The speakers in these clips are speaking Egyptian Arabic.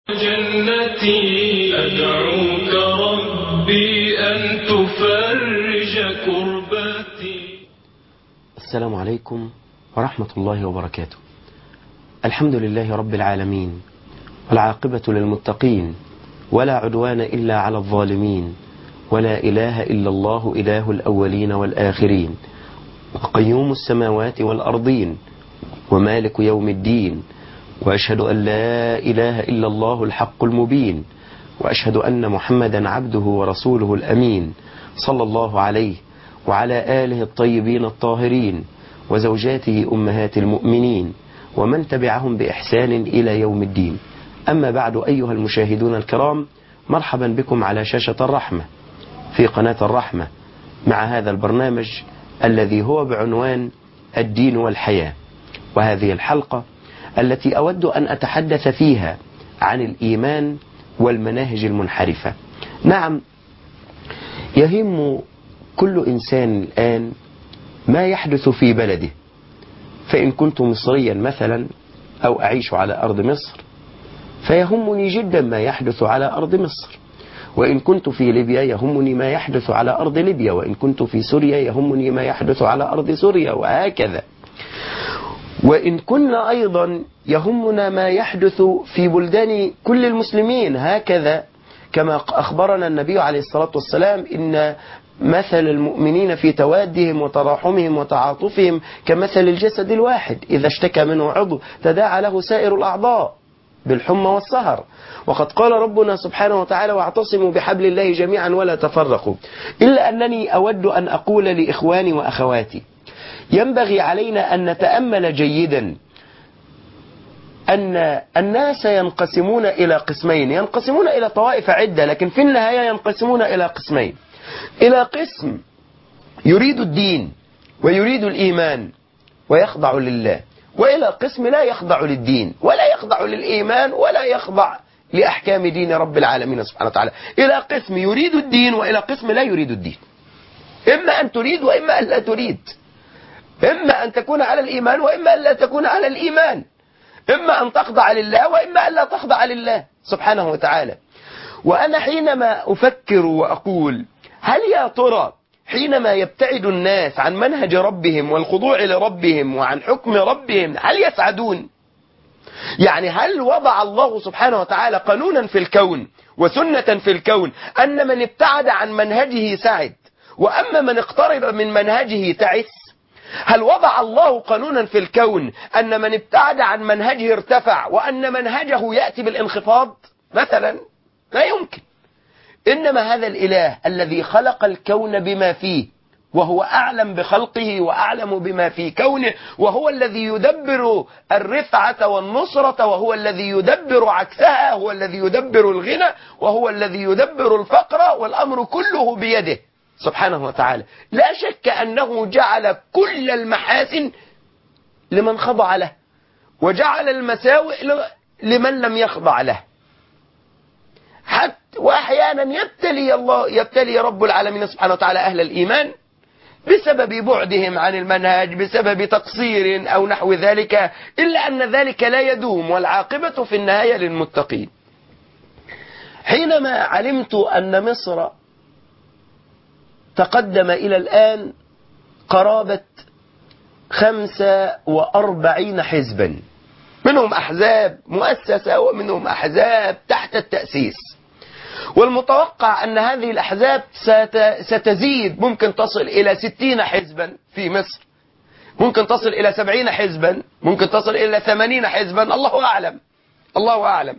جنتي أدعوك ربي أن تفرج كربتي السلام عليكم ورحمة الله وبركاته الحمد لله رب العالمين والعاقبة للمتقين ولا عدوان إلا على الظالمين ولا إله إلا الله إله الأولين والآخرين وقيوم السماوات والأرضين ومالك يوم الدين وأشهد أن لا إله إلا الله الحق المبين وأشهد أن محمدا عبده ورسوله الأمين صلى الله عليه وعلى آله الطيبين الطاهرين وزوجاته أمهات المؤمنين ومن تبعهم بإحسان إلى يوم الدين أما بعد أيها المشاهدون الكرام مرحبا بكم على شاشة الرحمة في قناة الرحمة مع هذا البرنامج الذي هو بعنوان الدين والحياة وهذه الحلقة التي أود أن أتحدث فيها عن الإيمان والمناهج المنحرفة نعم يهم كل إنسان الآن ما يحدث في بلده فإن كنت مصريا مثلا أو أعيش على أرض مصر فيهمني جدا ما يحدث على أرض مصر وإن كنت في ليبيا يهمني ما يحدث على أرض ليبيا وإن كنت في سوريا يهمني ما يحدث على أرض سوريا وهكذا وإن كنا أيضا يهمنا ما يحدث في بلدان كل المسلمين هكذا كما أخبرنا النبي عليه الصلاة والسلام إن مثل المؤمنين في توادهم وتراحمهم وتعاطفهم كمثل الجسد الواحد إذا اشتكى منه عضو تداعى له سائر الأعضاء بالحمى والسهر وقد قال ربنا سبحانه وتعالى واعتصموا بحبل الله جميعا ولا تفرقوا إلا أنني أود أن أقول لإخواني وأخواتي ينبغي علينا أن نتأمل جيدا أن الناس ينقسمون إلى قسمين ينقسمون إلى طوائف عدة لكن في النهاية ينقسمون إلى قسمين إلى قسم يريد الدين ويريد الإيمان ويخضع لله وإلى قسم لا يخضع للدين ولا يخضع للإيمان ولا يخضع لأحكام دين رب العالمين سبحانه وتعالى إلى قسم يريد الدين وإلى قسم لا يريد الدين إما أن تريد وإما أن لا تريد إما أن تكون على الإيمان وإما أن لا تكون على الإيمان إما أن تخضع لله وإما أن لا تخضع لله سبحانه وتعالى وأنا حينما أفكر وأقول هل يا ترى حينما يبتعد الناس عن منهج ربهم والخضوع لربهم وعن حكم ربهم هل يسعدون يعني هل وضع الله سبحانه وتعالى قانونا في الكون وسنة في الكون أن من ابتعد عن منهجه سعد وأما من اقترب من منهجه تعس هل وضع الله قانونا في الكون أن من ابتعد عن منهجه ارتفع وأن منهجه يأتي بالانخفاض مثلا لا يمكن إنما هذا الإله الذي خلق الكون بما فيه وهو أعلم بخلقه وأعلم بما في كونه وهو الذي يدبر الرفعة والنصرة وهو الذي يدبر عكسها هو الذي يدبر الغنى وهو الذي يدبر الفقر والأمر كله بيده سبحانه وتعالى لا شك أنه جعل كل المحاسن لمن خضع له وجعل المساوئ لمن لم يخضع له حتى وأحيانا يبتلي الله يبتلي رب العالمين سبحانه وتعالى أهل الإيمان بسبب بعدهم عن المنهج بسبب تقصير أو نحو ذلك إلا أن ذلك لا يدوم والعاقبة في النهاية للمتقين حينما علمت أن مصر تقدم إلى الآن قرابة خمسة وأربعين حزبا منهم أحزاب مؤسسة ومنهم أحزاب تحت التأسيس والمتوقع أن هذه الأحزاب ستزيد ممكن تصل إلى ستين حزبا في مصر ممكن تصل إلى سبعين حزبا ممكن تصل إلى ثمانين حزبا الله أعلم الله أعلم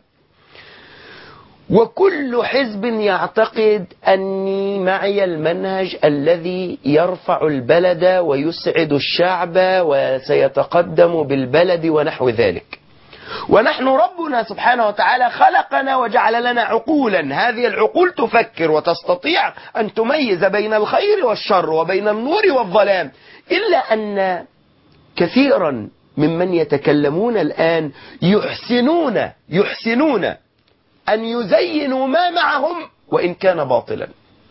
وكل حزب يعتقد أني معي المنهج الذي يرفع البلد ويسعد الشعب وسيتقدم بالبلد ونحو ذلك ونحن ربنا سبحانه وتعالى خلقنا وجعل لنا عقولا هذه العقول تفكر وتستطيع أن تميز بين الخير والشر وبين النور والظلام إلا أن كثيرا ممن يتكلمون الآن يحسنون يحسنون أن يزينوا ما معهم وإن كان باطلا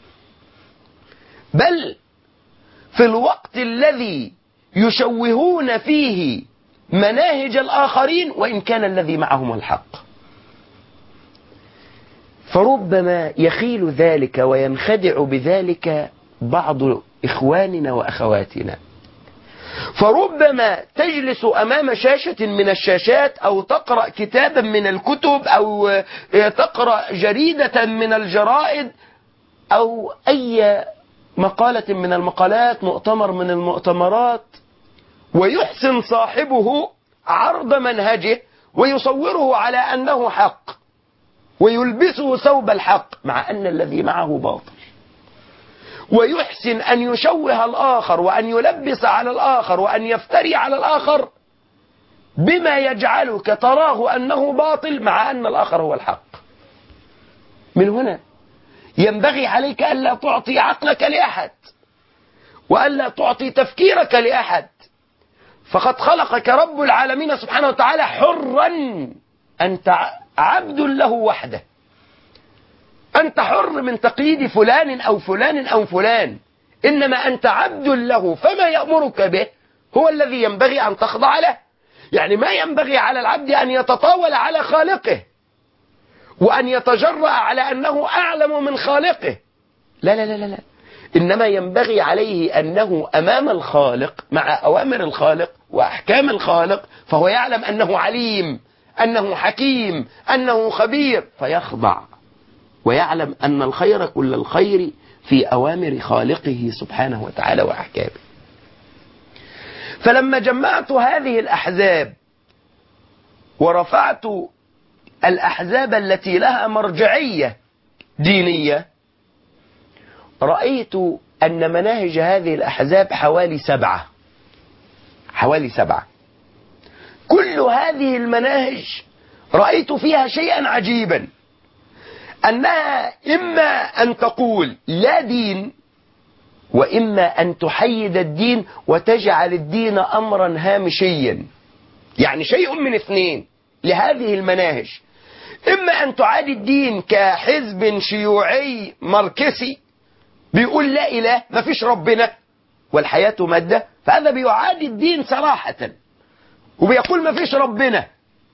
بل في الوقت الذي يشوهون فيه مناهج الآخرين وإن كان الذي معهم الحق فربما يخيل ذلك وينخدع بذلك بعض إخواننا وأخواتنا فربما تجلس أمام شاشة من الشاشات أو تقرأ كتابا من الكتب أو تقرأ جريدة من الجرائد أو أي مقالة من المقالات مؤتمر من المؤتمرات ويحسن صاحبه عرض منهجه ويصوره على أنه حق ويلبسه ثوب الحق مع أن الذي معه باطل ويحسن أن يشوه الآخر وأن يلبس على الآخر وأن يفتري على الآخر بما يجعلك تراه أنه باطل مع أن الآخر هو الحق من هنا ينبغي عليك ألا تعطي عقلك لأحد وألا تعطي تفكيرك لأحد فقد خلقك رب العالمين سبحانه وتعالى حرا أنت عبد له وحده أنت حر من تقييد فلان أو فلان أو فلان إنما أنت عبد له فما يأمرك به هو الذي ينبغي أن تخضع له يعني ما ينبغي على العبد أن يتطاول على خالقه وأن يتجرأ على أنه أعلم من خالقه لا لا لا لا, لا. إنما ينبغي عليه أنه أمام الخالق مع أوامر الخالق وأحكام الخالق فهو يعلم أنه عليم أنه حكيم أنه خبير فيخضع ويعلم أن الخير كل الخير في أوامر خالقه سبحانه وتعالى وأحكامه فلما جمعت هذه الأحزاب ورفعت الأحزاب التي لها مرجعية دينية رأيت أن مناهج هذه الأحزاب حوالي سبعة حوالي سبعة كل هذه المناهج رأيت فيها شيئا عجيبا أنها إما أن تقول لا دين وإما أن تحيد الدين وتجعل الدين أمرا هامشيا يعني شيء من اثنين لهذه المناهج إما أن تعادي الدين كحزب شيوعي ماركسي بيقول لا إله ما فيش ربنا والحياة مادة فهذا بيعادي الدين صراحة وبيقول ما فيش ربنا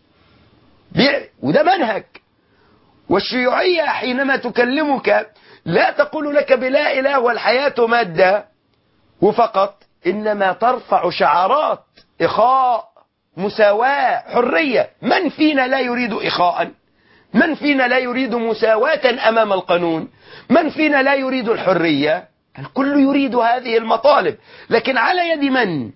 وده منهج والشيوعية حينما تكلمك لا تقول لك بلا إله والحياة مادة وفقط إنما ترفع شعارات إخاء مساواة حرية من فينا لا يريد إخاء من فينا لا يريد مساواة أمام القانون من فينا لا يريد الحرية الكل يريد هذه المطالب لكن على يد من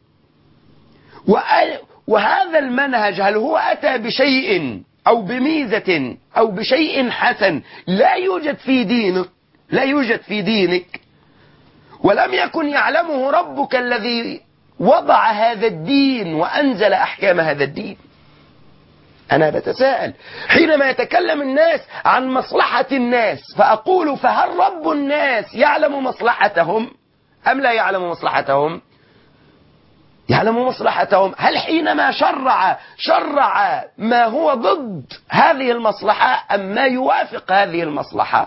وهذا المنهج هل هو أتى بشيء أو بميزة أو بشيء حسن لا يوجد في دينك لا يوجد في دينك ولم يكن يعلمه ربك الذي وضع هذا الدين وأنزل أحكام هذا الدين أنا بتساءل حينما يتكلم الناس عن مصلحة الناس فأقول فهل رب الناس يعلم مصلحتهم أم لا يعلم مصلحتهم يعلم مصلحتهم هل حينما شرع شرع ما هو ضد هذه المصلحة أم ما يوافق هذه المصلحة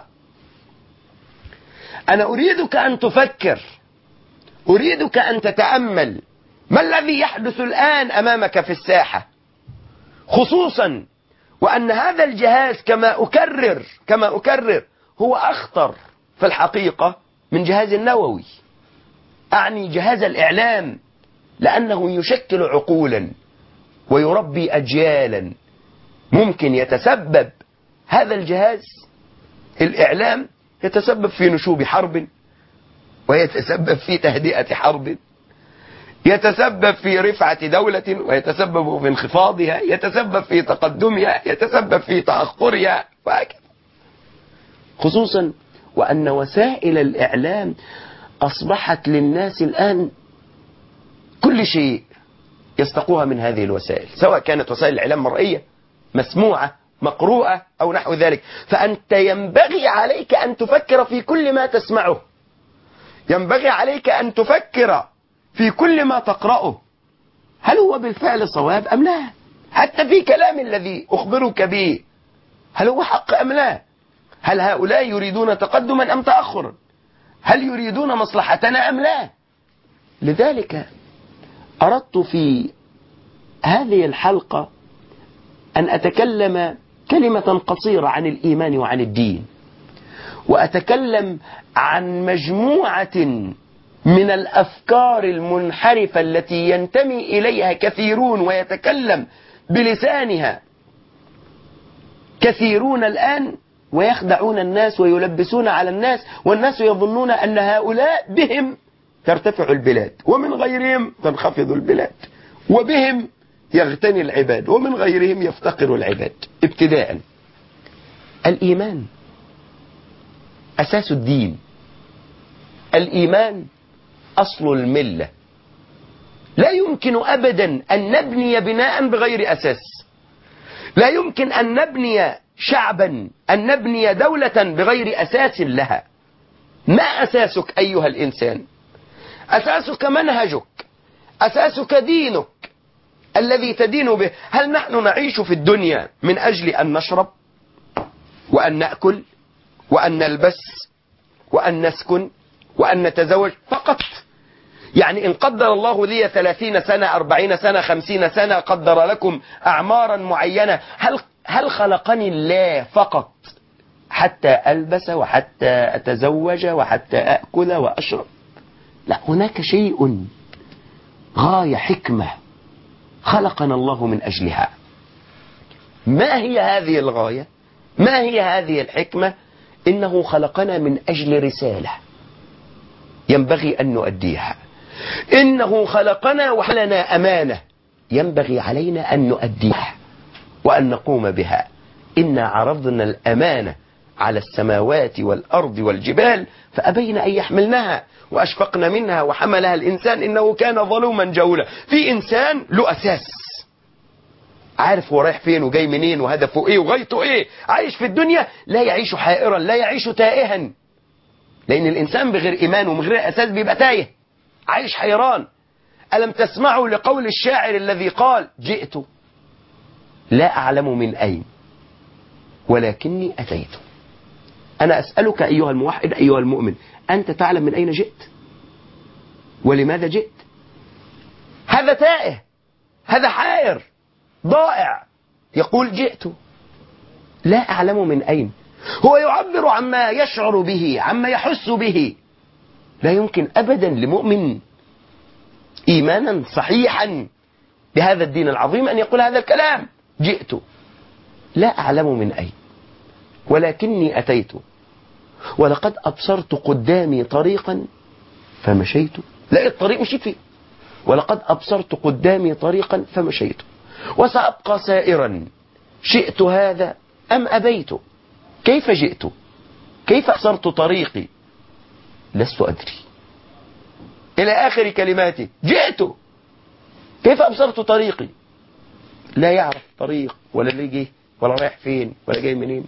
أنا أريدك أن تفكر أريدك أن تتأمل ما الذي يحدث الآن أمامك في الساحة خصوصا وأن هذا الجهاز كما أكرر كما أكرر هو أخطر في الحقيقة من جهاز النووي أعني جهاز الإعلام لأنه يشكل عقولا ويربي أجيالا ممكن يتسبب هذا الجهاز الإعلام يتسبب في نشوب حرب ويتسبب في تهدئة حرب يتسبب في رفعة دولة ويتسبب في انخفاضها يتسبب في تقدمها يتسبب في تأخرها وهكذا خصوصا وأن وسائل الإعلام أصبحت للناس الآن كل شيء يستقوها من هذه الوسائل سواء كانت وسائل الإعلام مرئية مسموعة مقروءة أو نحو ذلك فأنت ينبغي عليك أن تفكر في كل ما تسمعه ينبغي عليك أن تفكر في كل ما تقرأه هل هو بالفعل صواب أم لا حتى في كلام الذي أخبرك به هل هو حق أم لا هل هؤلاء يريدون تقدما أم تأخرا هل يريدون مصلحتنا أم لا لذلك أردت في هذه الحلقة أن أتكلم كلمة قصيرة عن الإيمان وعن الدين وأتكلم عن مجموعة من الأفكار المنحرفة التي ينتمي إليها كثيرون ويتكلم بلسانها كثيرون الآن ويخدعون الناس ويلبسون على الناس والناس يظنون أن هؤلاء بهم ترتفع البلاد ومن غيرهم تنخفض البلاد وبهم يغتني العباد ومن غيرهم يفتقر العباد ابتداء الإيمان أساس الدين الإيمان أصل الملة لا يمكن أبدا أن نبني بناء بغير أساس لا يمكن أن نبني شعبا أن نبني دولة بغير أساس لها ما أساسك أيها الإنسان أساسك منهجك أساسك دينك الذي تدين به هل نحن نعيش في الدنيا من أجل أن نشرب وأن نأكل وأن نلبس وأن نسكن وأن نتزوج فقط يعني إن قدر الله لي ثلاثين سنة أربعين سنة خمسين سنة قدر لكم أعمارا معينة هل, هل خلقني الله فقط حتى ألبس وحتى أتزوج وحتى أأكل وأشرب لا هناك شيء غاية حكمة خلقنا الله من أجلها ما هي هذه الغاية ما هي هذه الحكمة إنه خلقنا من أجل رسالة ينبغي أن نؤديها إنه خلقنا وحلنا أمانة ينبغي علينا أن نؤديها وأن نقوم بها إنا عرضنا الأمانة على السماوات والأرض والجبال فأبين أن يحملنها وأشفقن منها وحملها الإنسان إنه كان ظلوما جولا في إنسان له أساس عارف هو رايح فين وجاي منين وهدفه ايه وغايته ايه عايش في الدنيا لا يعيش حائرا لا يعيش تائها لأن الإنسان بغير إيمان ومن غير أساس بيبقى تايه عايش حيران ألم تسمعوا لقول الشاعر الذي قال جئت لا أعلم من أين ولكني أتيت أنا أسألك أيها الموحد أيها المؤمن أنت تعلم من أين جئت ولماذا جئت هذا تائه هذا حائر ضائع يقول جئت لا أعلم من أين هو يعبر عما يشعر به عما يحس به لا يمكن أبدا لمؤمن إيمانا صحيحا بهذا الدين العظيم أن يقول هذا الكلام جئت لا أعلم من أين ولكني أتيت ولقد أبصرت قدامي طريقا فمشيت لقيت الطريق مشيت فيه ولقد أبصرت قدامي طريقا فمشيت وسأبقى سائرا شئت هذا أم أبيت كيف جئت كيف أبصرت طريقي لست أدري إلى آخر كلماتي جئت كيف أبصرت طريقي لا يعرف طريق ولا اللي جه ولا رايح فين ولا جاي منين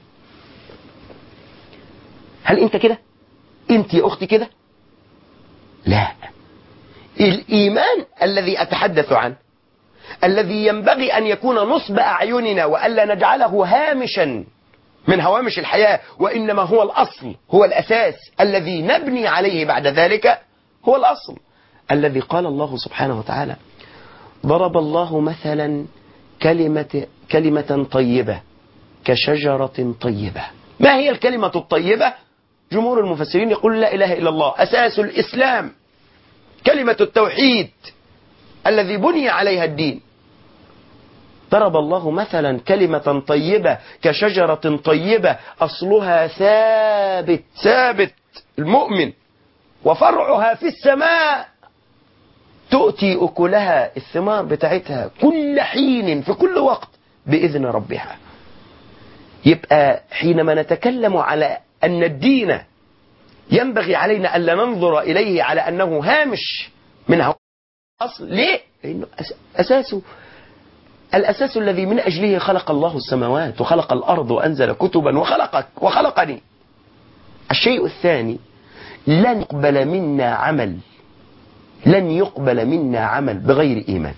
هل أنت كده أنت يا أختي كده لا الإيمان الذي أتحدث عنه الذي ينبغي أن يكون نصب أعيننا وألا نجعله هامشا من هوامش الحياة وإنما هو الأصل هو الأساس الذي نبني عليه بعد ذلك هو الأصل الذي قال الله سبحانه وتعالى ضرب الله مثلا كلمة, كلمة طيبة كشجرة طيبة ما هي الكلمة الطيبة جمهور المفسرين يقول لا إله إلا الله أساس الإسلام كلمة التوحيد الذي بني عليها الدين ضرب الله مثلا كلمة طيبة كشجرة طيبة أصلها ثابت ثابت المؤمن وفرعها في السماء تؤتي أكلها الثمار بتاعتها كل حين في كل وقت بإذن ربها يبقى حينما نتكلم على أن الدين ينبغي علينا ألا ننظر إليه على أنه هامش من هو أصل ليه؟ لأنه أساسه الأساس الذي من أجله خلق الله السماوات وخلق الأرض وأنزل كتبا وخلقك وخلقني الشيء الثاني لن يقبل منا عمل لن يقبل منا عمل بغير إيمان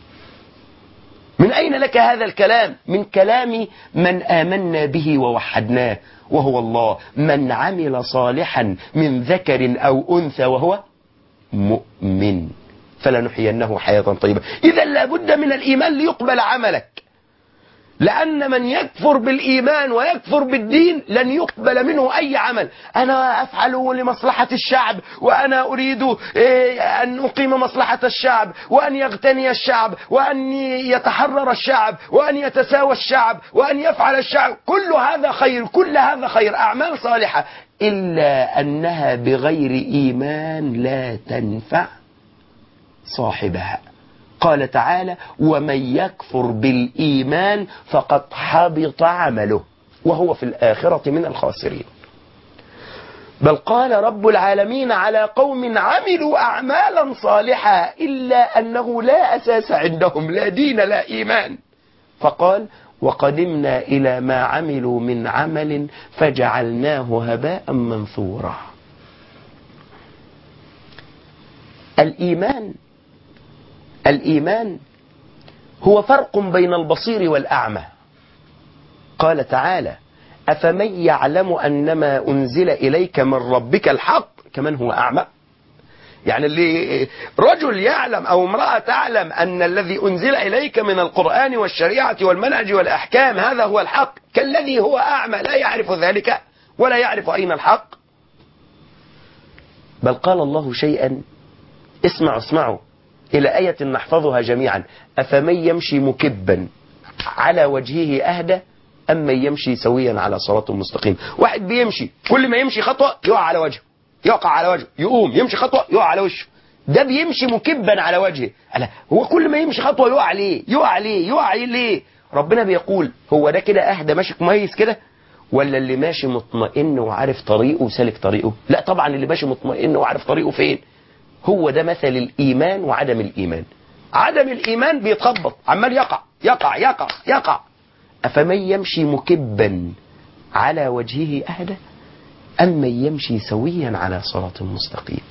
من أين لك هذا الكلام من كلام من آمنا به ووحدناه وهو الله من عمل صالحا من ذكر أو أنثى وهو مؤمن فلنحيينه حياة طيبة إذا لابد من الإيمان ليقبل عملك لأن من يكفر بالإيمان ويكفر بالدين لن يقبل منه أي عمل أنا أفعل لمصلحة الشعب وأنا أريد إيه، أن أقيم مصلحة الشعب وأن يغتني الشعب وأن يتحرر الشعب وأن يتساوى الشعب وأن يفعل الشعب كل هذا خير كل هذا خير أعمال صالحة إلا أنها بغير إيمان لا تنفع صاحبها قال تعالى ومن يكفر بالإيمان فقد حبط عمله وهو في الآخرة من الخاسرين بل قال رب العالمين على قوم عملوا أعمالا صالحة إلا أنه لا أساس عندهم لا دين لا إيمان فقال وقدمنا إلى ما عملوا من عمل فجعلناه هباء منثورا الإيمان الإيمان هو فرق بين البصير والأعمى قال تعالى أفمن يعلم أنما أنزل إليك من ربك الحق كمن هو أعمى يعني اللي رجل يعلم أو امرأة تعلم أن الذي أنزل إليك من القرآن والشريعة والمنهج والأحكام هذا هو الحق كالذي هو أعمى لا يعرف ذلك ولا يعرف أين الحق بل قال الله شيئا اسمعوا اسمعوا إلى آية نحفظها جميعا أفمن يمشي مكبا على وجهه أهدى أم من يمشي سويا على صراط مستقيم واحد بيمشي كل ما يمشي خطوة يقع على وجهه يقع على وجهه يقوم يمشي خطوة يقع على وشه ده بيمشي مكبا على وجهه ألا هو كل ما يمشي خطوة يقع ليه يقع ليه يقع ليه ربنا بيقول هو ده كده أهدى ماشي كويس كده ولا اللي ماشي مطمئن وعارف طريقه وسالك طريقه لا طبعا اللي ماشي مطمئن وعارف طريقه فين هو ده مثل الإيمان وعدم الإيمان عدم الإيمان بيتخبط عمال يقع يقع يقع يقع أفمن يمشي مكبا على وجهه أهدى أم من يمشي سويا على صراط مستقيم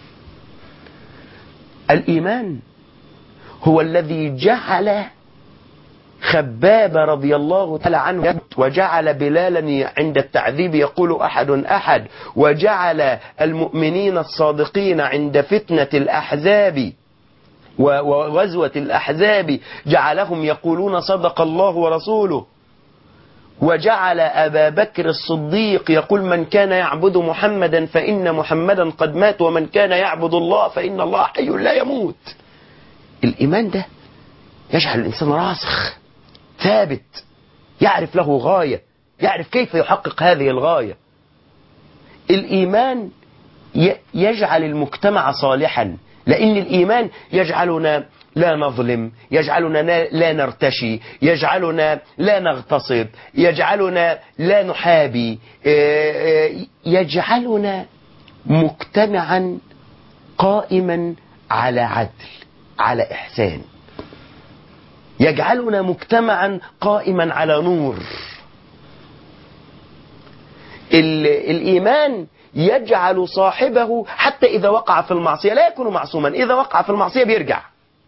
الإيمان هو الذي جعل خباب رضي الله تعالى عنه وجعل بلالا عند التعذيب يقول أحد أحد وجعل المؤمنين الصادقين عند فتنة الأحزاب وغزوة الأحزاب جعلهم يقولون صدق الله ورسوله وجعل أبا بكر الصديق يقول من كان يعبد محمدا فإن محمدا قد مات ومن كان يعبد الله فإن الله حي لا يموت الإيمان ده يجعل الإنسان راسخ ثابت يعرف له غاية يعرف كيف يحقق هذه الغاية الإيمان يجعل المجتمع صالحا لأن الإيمان يجعلنا لا نظلم يجعلنا لا نرتشي يجعلنا لا نغتصب يجعلنا لا نحابي يجعلنا مجتمعا قائما على عدل على إحسان يجعلنا مجتمعا قائما على نور الإيمان يجعل صاحبه حتى إذا وقع في المعصية لا يكون معصوما إذا وقع في المعصية بيرجع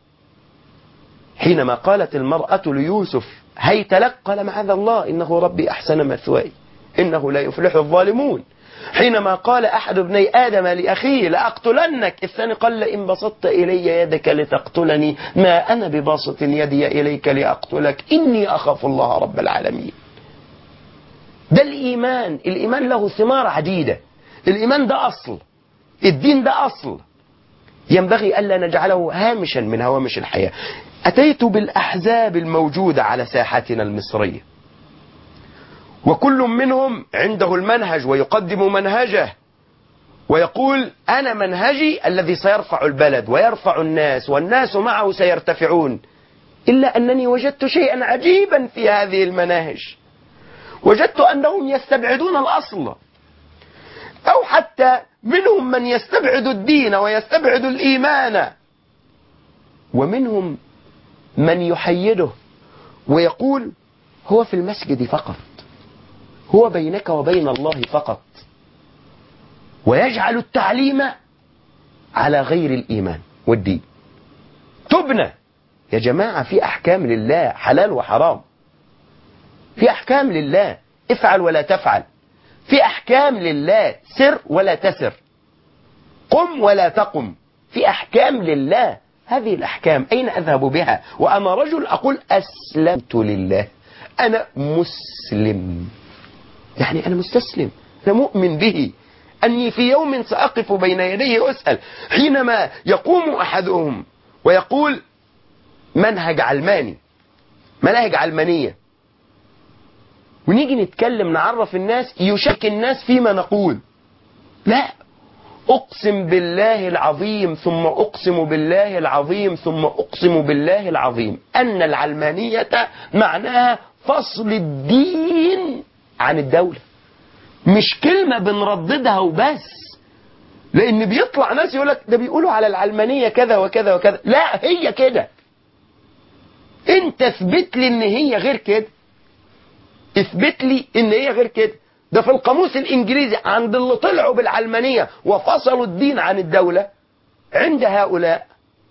حينما قالت المرأة ليوسف هيت لك قال معاذ الله إنه ربي أحسن مثواي إنه لا يفلح الظالمون حينما قال أحد ابني آدم لأخيه لأقتلنك الثاني قال لئن بسطت إلي يدك لتقتلني ما أنا بباسط يدي إليك لأقتلك إني أخاف الله رب العالمين ده الإيمان الإيمان له ثمار عديدة الإيمان ده أصل الدين ده أصل ينبغي ألا نجعله هامشا من هوامش الحياة أتيت بالأحزاب الموجودة على ساحتنا المصرية وكل منهم عنده المنهج ويقدم منهجه ويقول أنا منهجي الذي سيرفع البلد ويرفع الناس والناس معه سيرتفعون إلا أنني وجدت شيئا عجيبا في هذه المناهج وجدت أنهم يستبعدون الأصل أو حتى منهم من يستبعد الدين ويستبعد الإيمان ومنهم من يحيده ويقول هو في المسجد فقط هو بينك وبين الله فقط ويجعل التعليم على غير الإيمان والدين تبنى يا جماعة في أحكام لله حلال وحرام في أحكام لله افعل ولا تفعل في أحكام لله سر ولا تسر قم ولا تقم في أحكام لله هذه الأحكام أين أذهب بها وأنا رجل أقول أسلمت لله أنا مسلم يعني أنا مستسلم أنا مؤمن به أني في يوم سأقف بين يديه أسأل حينما يقوم أحدهم ويقول منهج علماني مناهج علمانية ونيجي نتكلم نعرف الناس يشك الناس فيما نقول لا أقسم بالله العظيم ثم أقسم بالله العظيم ثم أقسم بالله العظيم أن العلمانية معناها فصل الدين عن الدولة مش كلمة بنرددها وبس لأن بيطلع ناس يقول لك ده بيقولوا على العلمانية كذا وكذا وكذا لا هي كده انت اثبت لي ان هي غير كده اثبت لي ان هي غير كده ده في القاموس الانجليزي عند اللي طلعوا بالعلمانية وفصلوا الدين عن الدولة عند هؤلاء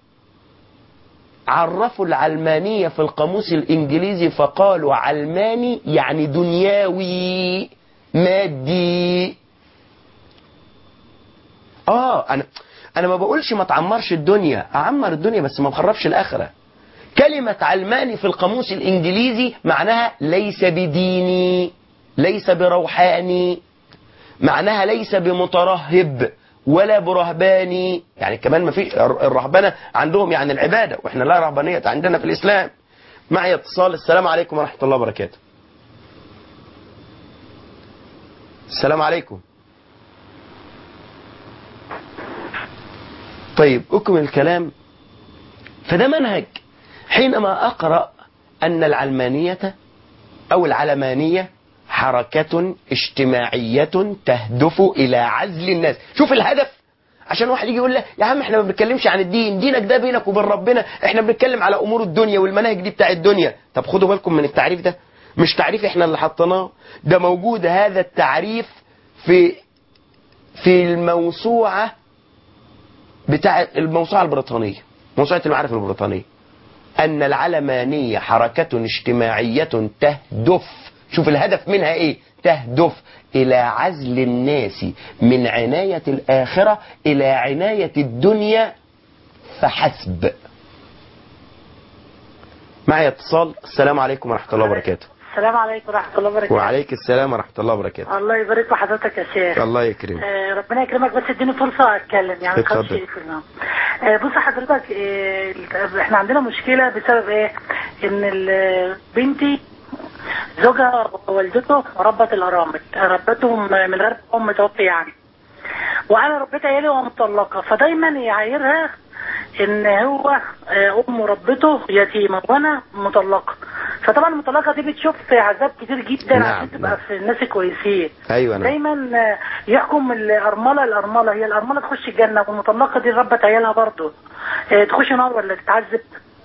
عرفوا العلمانية في القاموس الانجليزي فقالوا علماني يعني دنياوي مادي اه انا انا ما بقولش ما تعمرش الدنيا اعمر الدنيا بس ما نخربش الاخره كلمة علماني في القاموس الإنجليزي معناها ليس بديني ليس بروحاني معناها ليس بمترهب ولا برهباني يعني كمان ما في الرهبنة عندهم يعني العبادة وإحنا لا رهبانية عندنا في الإسلام معي اتصال السلام عليكم ورحمة الله وبركاته السلام عليكم طيب أكمل الكلام فده منهج حينما أقرأ أن العلمانية أو العلمانية حركة اجتماعية تهدف إلى عزل الناس شوف الهدف عشان واحد يجي يقول له يا عم احنا ما بنتكلمش عن الدين دينك ده بينك وبين ربنا احنا بنتكلم على امور الدنيا والمناهج دي بتاع الدنيا طب خدوا بالكم من التعريف ده مش تعريف احنا اللي حطيناه ده موجود هذا التعريف في في الموسوعة بتاع الموسوعة البريطانية موسوعة المعارف البريطانية أن العلمانية حركة اجتماعية تهدف شوف الهدف منها إيه تهدف إلى عزل الناس من عناية الآخرة إلى عناية الدنيا فحسب معي اتصال السلام عليكم ورحمة الله وبركاته السلام عليكم ورحمة الله وبركاته وعليك السلام ورحمة الله وبركاته الله يبارك في حضرتك يا شيخ الله يكرمك آه ربنا يكرمك بس اديني فرصة اتكلم يعني اتفضل. خمس دقايق. آه بص حضرتك آه احنا عندنا مشكلة بسبب ايه ان ال- بنتي زوجها ووالدته ربت الارامل ربتهم من غير ام توفي يعني وانا ربيت عيالي وهي مطلقه فدايما يعايرها ان هو آه، ام ربته يتيمه وانا مطلقه فطبعا المطلقه دي بتشوف عذاب كتير جدا نعم، عشان تبقى نعم. في الناس كويسين أيوة نعم دايما آه، يحكم الارمله الارمله هي الارمله تخش الجنه والمطلقه دي ربت عيالها برضه آه، تخش نار ولا تتعذب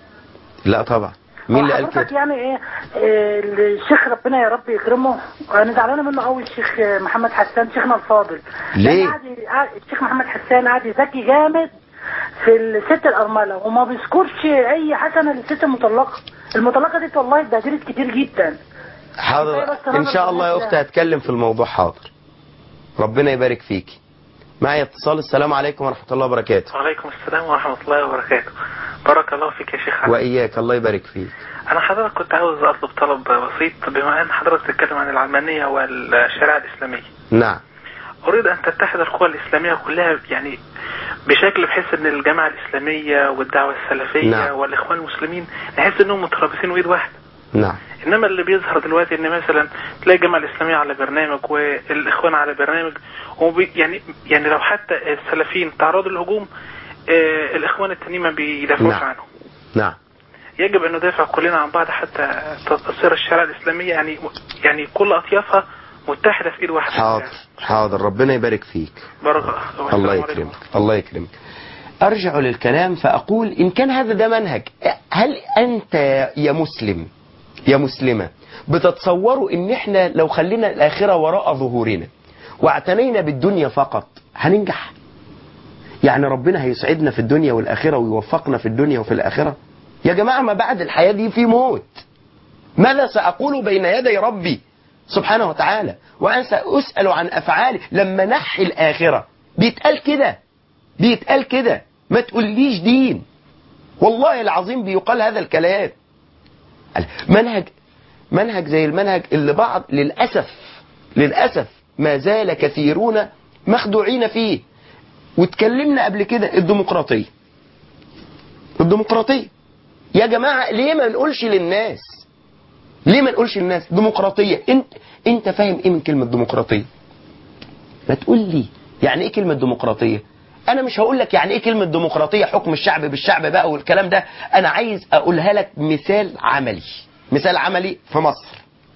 لا طبعا مين اللي قال حضرتك كده يعني ايه آه، الشيخ ربنا يا رب يكرمه انا زعلانه منه قوي الشيخ آه، محمد حسان شيخنا الفاضل ليه؟ لأن قاعد ي- قاعد- الشيخ محمد حسان قاعد يزكي جامد في الست الارمله وما بيذكرش اي حسنه للست المطلقه المطلقه دي والله اتبهدلت كتير جدا حاضر بس ان شاء نظر الله يا الناس اختي هتكلم في الموضوع حاضر ربنا يبارك فيك معي اتصال السلام عليكم ورحمة الله وبركاته وعليكم السلام ورحمة الله وبركاته بارك الله فيك يا شيخ حسن وإياك الله يبارك فيك أنا حضرتك كنت عاوز أطلب طلب بسيط بما أن حضرتك تتكلم عن العلمانية والشريعة الإسلامية نعم أريد أن تتحد القوى الإسلامية كلها يعني بشكل بحيث أن الجماعة الإسلامية والدعوة السلفية نعم. والإخوان المسلمين نحس أنهم مترابطين وإيد واحدة نعم انما اللي بيظهر دلوقتي ان مثلا تلاقي الجامعه الاسلاميه على برنامج والاخوان على برنامج وبي يعني يعني لو حتى السلفيين تعرضوا للهجوم آه الاخوان التانيين ما بيدافعوش نعم. عنهم نعم يجب ان ندافع كلنا عن بعض حتى تصير الشريعه الاسلاميه يعني يعني كل اطيافها متحده في ايد واحده حاضر حاضر ربنا يبارك فيك بارك الله والسلام الله عليكم. يكرمك الله يكرمك أرجع للكلام فأقول إن كان هذا ده منهج هل أنت يا مسلم يا مسلمة بتتصوروا إن إحنا لو خلينا الآخرة وراء ظهورنا واعتنينا بالدنيا فقط هننجح يعني ربنا هيسعدنا في الدنيا والآخرة ويوفقنا في الدنيا وفي الآخرة يا جماعة ما بعد الحياة دي في موت ماذا سأقول بين يدي ربي سبحانه وتعالى وأنا سأسأل عن أفعالي لما نحي الآخرة بيتقال كده بيتقال كده ما تقوليش دين والله العظيم بيقال هذا الكلام منهج منهج زي المنهج اللي بعض للأسف للأسف ما زال كثيرون مخدوعين فيه واتكلمنا قبل كده الديمقراطية الديمقراطية يا جماعة ليه ما نقولش للناس ليه ما نقولش للناس ديمقراطية انت انت فاهم ايه من كلمة ديمقراطية ما تقول لي يعني ايه كلمة ديمقراطية انا مش هقول لك يعني ايه كلمة ديمقراطية حكم الشعب بالشعب بقى والكلام ده انا عايز اقولها لك مثال عملي مثال عملي في مصر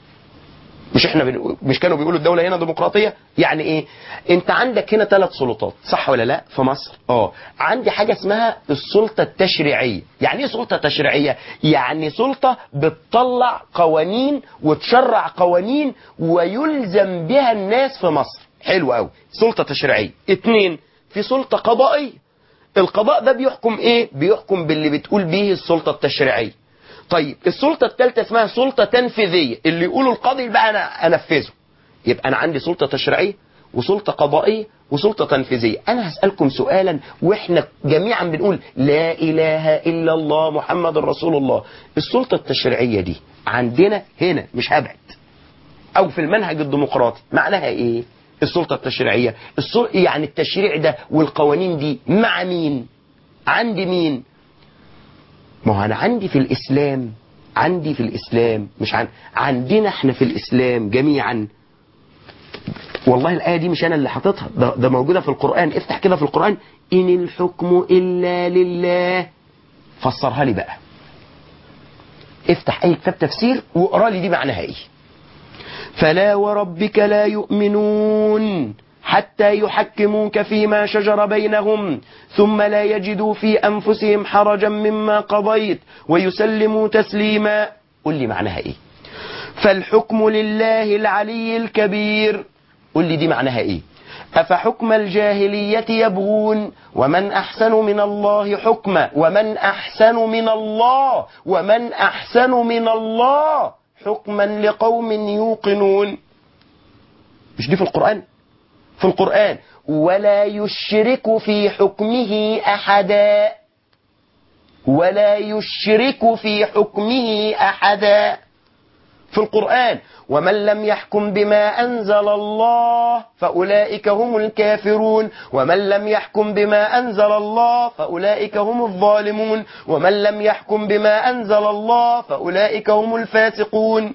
مش احنا بنقول مش كانوا بيقولوا الدولة هنا ديمقراطية يعني ايه انت عندك هنا ثلاث سلطات صح ولا لا في مصر اه عندي حاجة اسمها السلطة التشريعية يعني ايه سلطة تشريعية يعني سلطة بتطلع قوانين وتشرع قوانين ويلزم بها الناس في مصر حلو قوي سلطة تشريعية اتنين في سلطة قضائية القضاء ده بيحكم ايه بيحكم باللي بتقول به السلطة التشريعية طيب السلطة الثالثة اسمها سلطة تنفيذية اللي يقوله القاضي بقى أنا أنفذه يبقى أنا عندي سلطة تشريعية وسلطة قضائية وسلطة تنفيذية أنا هسألكم سؤالا وإحنا جميعا بنقول لا إله إلا الله محمد رسول الله السلطة التشريعية دي عندنا هنا مش هبعد أو في المنهج الديمقراطي معناها إيه السلطة التشريعية السل... يعني التشريع ده والقوانين دي مع مين عند مين ما هو انا عندي في الاسلام عندي في الاسلام مش عن عندنا احنا في الاسلام جميعا والله الايه دي مش انا اللي حاططها ده, ده موجوده في القران افتح كده في القران ان الحكم الا لله فسرها لي بقى افتح اي كتاب تفسير واقرا لي دي معناها ايه فلا وربك لا يؤمنون حتى يحكموك فيما شجر بينهم ثم لا يجدوا في أنفسهم حرجا مما قضيت ويسلموا تسليما قل لي معناها إيه فالحكم لله العلي الكبير قل لي دي معناها إيه أفحكم الجاهلية يبغون ومن أحسن من الله حكما ومن أحسن من الله ومن أحسن من الله حكما لقوم يوقنون مش دي في القرآن في القرآن ولا يشرك في حكمه أحدا ولا يشرك في حكمه أحدا في القرآن ومن لم يحكم بما أنزل الله فأولئك هم الكافرون ومن لم يحكم بما أنزل الله فأولئك هم الظالمون ومن لم يحكم بما أنزل الله فأولئك هم الفاسقون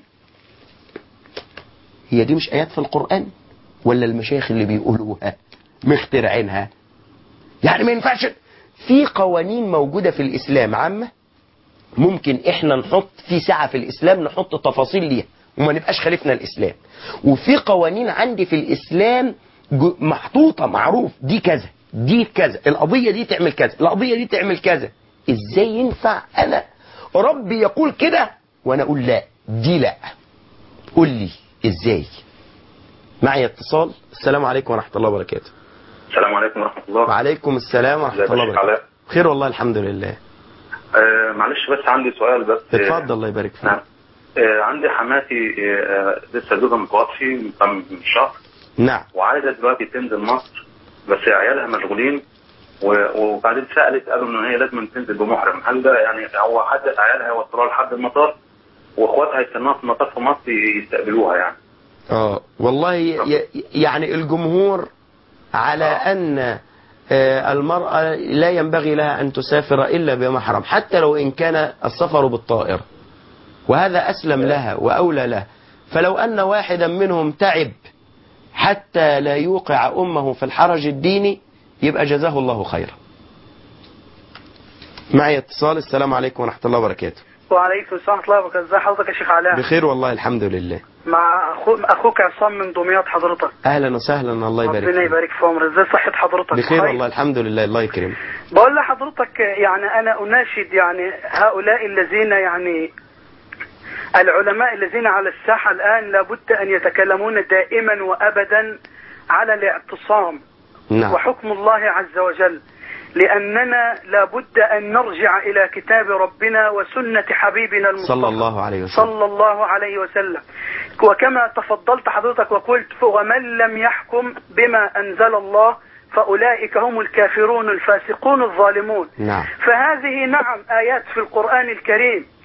هي دي مش آيات في القرآن ولا المشايخ اللي بيقولوها مخترعينها يعني ما ينفعش في قوانين موجودة في الإسلام عامة ممكن احنا نحط في ساعة في الإسلام نحط تفاصيل ليها وما نبقاش خالفنا الإسلام وفي قوانين عندي في الإسلام جو- محطوطة معروف دي كذا دي كذا القضية دي تعمل كذا القضية دي تعمل كذا ازاي ينفع انا ربي يقول كده وانا اقول لا دي لا قول لي ازاي معي اتصال السلام عليكم ورحمة الله وبركاته السلام عليكم ورحمة الله وعليكم السلام ورحمة ازيك يا الله شيخ وبركاته علاء؟ خير والله الحمد لله آه معلش بس عندي سؤال بس آه، اتفضل الله يبارك فيك نعم آه عندي حماتي آه لسه زوجها متوفي من كام شهر نعم وعايزة دلوقتي تنزل مصر بس عيالها مشغولين و- وبعدين سألت قالوا ان هي لازم تنزل بمحرم هل ده يعني هو حد عيالها يوصلوها لحد المطار واخواتها يستنوها في المطار في مصر يستقبلوها يعني اه والله ي- يعني الجمهور على أن آه، المرأة لا ينبغي لها أن تسافر إلا بمحرم حتى لو إن كان السفر بالطائرة وهذا أسلم لها وأولى له فلو أن واحدا منهم تعب حتى لا يوقع أمه في الحرج الديني يبقى جزاه الله خيرا معي اتصال السلام عليكم ورحمة الله وبركاته وعليكم السلام ورحمة الله وبركاته ازي حضرتك يا شيخ علاء بخير والله الحمد لله مع أخو... أخوك عصام من دمياط حضرتك أهلا وسهلا الله يبارك ربنا فيك يبارك في عمرك ازي صحة حضرتك بخير كويس؟ والله الحمد لله الله يكرمك بقول لحضرتك يعني أنا أناشد يعني هؤلاء الذين يعني العلماء الذين على الساحة الآن لابد أن يتكلمون دائما وأبدا على الاعتصام نعم وحكم الله عز وجل لأننا لابد أن نرجع إلى كتاب ربنا وسنة حبيبنا المصطفى صلى الله عليه وسلم صلى الله عليه وسلم وكما تفضلت حضرتك وقلت ومن لم يحكم بما أنزل الله فأولئك هم الكافرون الفاسقون الظالمون نعم فهذه نعم آيات في القرآن الكريم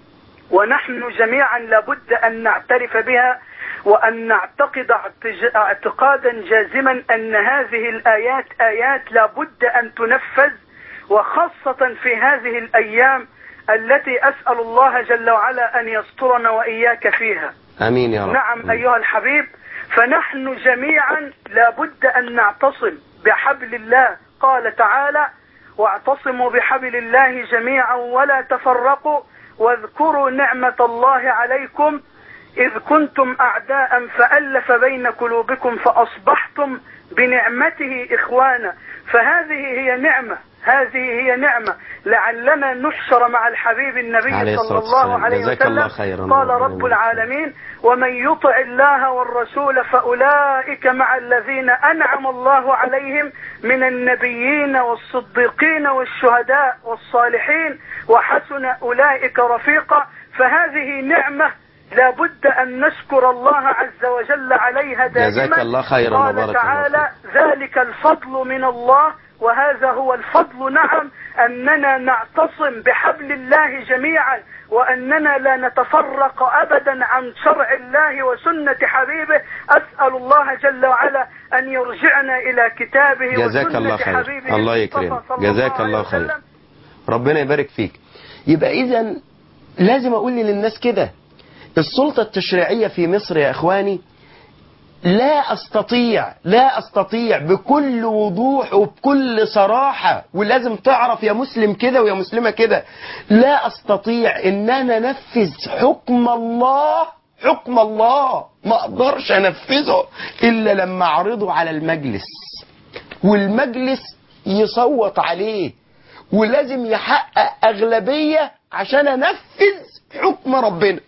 ونحن جميعا لابد أن نعترف بها وأن نعتقد اعتج- اعتقادا جازما أن هذه الآيات آيات لابد أن تنفذ وخاصة في هذه الأيام التي أسأل الله جل وعلا أن يسترنا وإياك فيها امين يا رب نعم أيها الحبيب فنحن جميعا لابد أن نعتصم بحبل الله قال تعالى واعتصموا بحبل الله جميعا ولا تفرقوا واذكروا نعمة الله عليكم إذ كنتم أعداء فألف بين قلوبكم فأصبحتم بنعمته إخوانا فهذه هي نعمة هذه هي نعمة لعلنا نحشر مع الحبيب النبي عليه صلى الصلاة الله والسلام. عليه جزاك الله وسلم خيرا. قال ربنا رب يبارك العالمين ومن يطع الله والرسول فأولئك مع الذين أنعم الله عليهم من النبيين والصديقين والشهداء والصالحين وحسن أولئك رفيقا فهذه نعمة لابد أن نشكر الله عز وجل عليها دائما جزاك الله خيرا قال وبارك الله تعالى ذلك الفضل من الله وهذا هو الفضل نعم أننا نعتصم بحبل الله جميعا وأننا لا نتفرق أبدا عن شرع الله وسنة حبيبه أسأل الله جل وعلا أن يرجعنا إلى كتابه جزاك وسنة الله خير. حبيبه الله المصطفى يكرمك. صلى جزاك عليه الله خير. وسلم. ربنا يبارك فيك يبقى اذا لازم اقول للناس كده السلطة التشريعية في مصر يا اخواني لا استطيع لا استطيع بكل وضوح وبكل صراحة ولازم تعرف يا مسلم كده ويا مسلمة كده لا استطيع ان انا انفذ حكم الله حكم الله ما اقدرش انفذه الا لما اعرضه على المجلس والمجلس يصوت عليه ولازم يحقق أغلبية عشان أنفذ حكم ربنا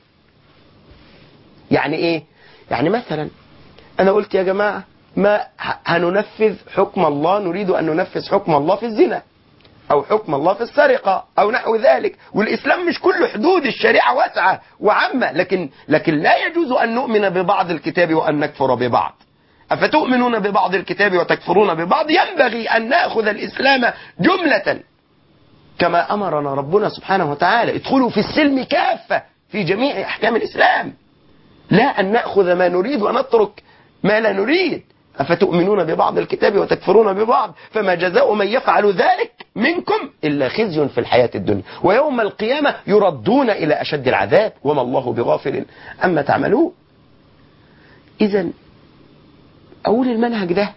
يعني إيه؟ يعني مثلا أنا قلت يا جماعة ما ه- هننفذ حكم الله نريد أن ننفذ حكم الله في الزنا أو حكم الله في السرقة أو نحو ذلك والإسلام مش كل حدود الشريعة واسعة وعامة لكن لكن لا يجوز أن نؤمن ببعض الكتاب وأن نكفر ببعض أفتؤمنون ببعض الكتاب وتكفرون ببعض ينبغي أن نأخذ الإسلام جملة كما أمرنا ربنا سبحانه وتعالى ادخلوا في السلم كافة في جميع أحكام الإسلام لا أن نأخذ ما نريد ونترك ما لا نريد أفتؤمنون ببعض الكتاب وتكفرون ببعض فما جزاء من يفعل ذلك منكم إلا خزي في الحياة الدنيا ويوم القيامة يردون إلى أشد العذاب وما الله بغافل أما تعملون إذا أقول المنهج ده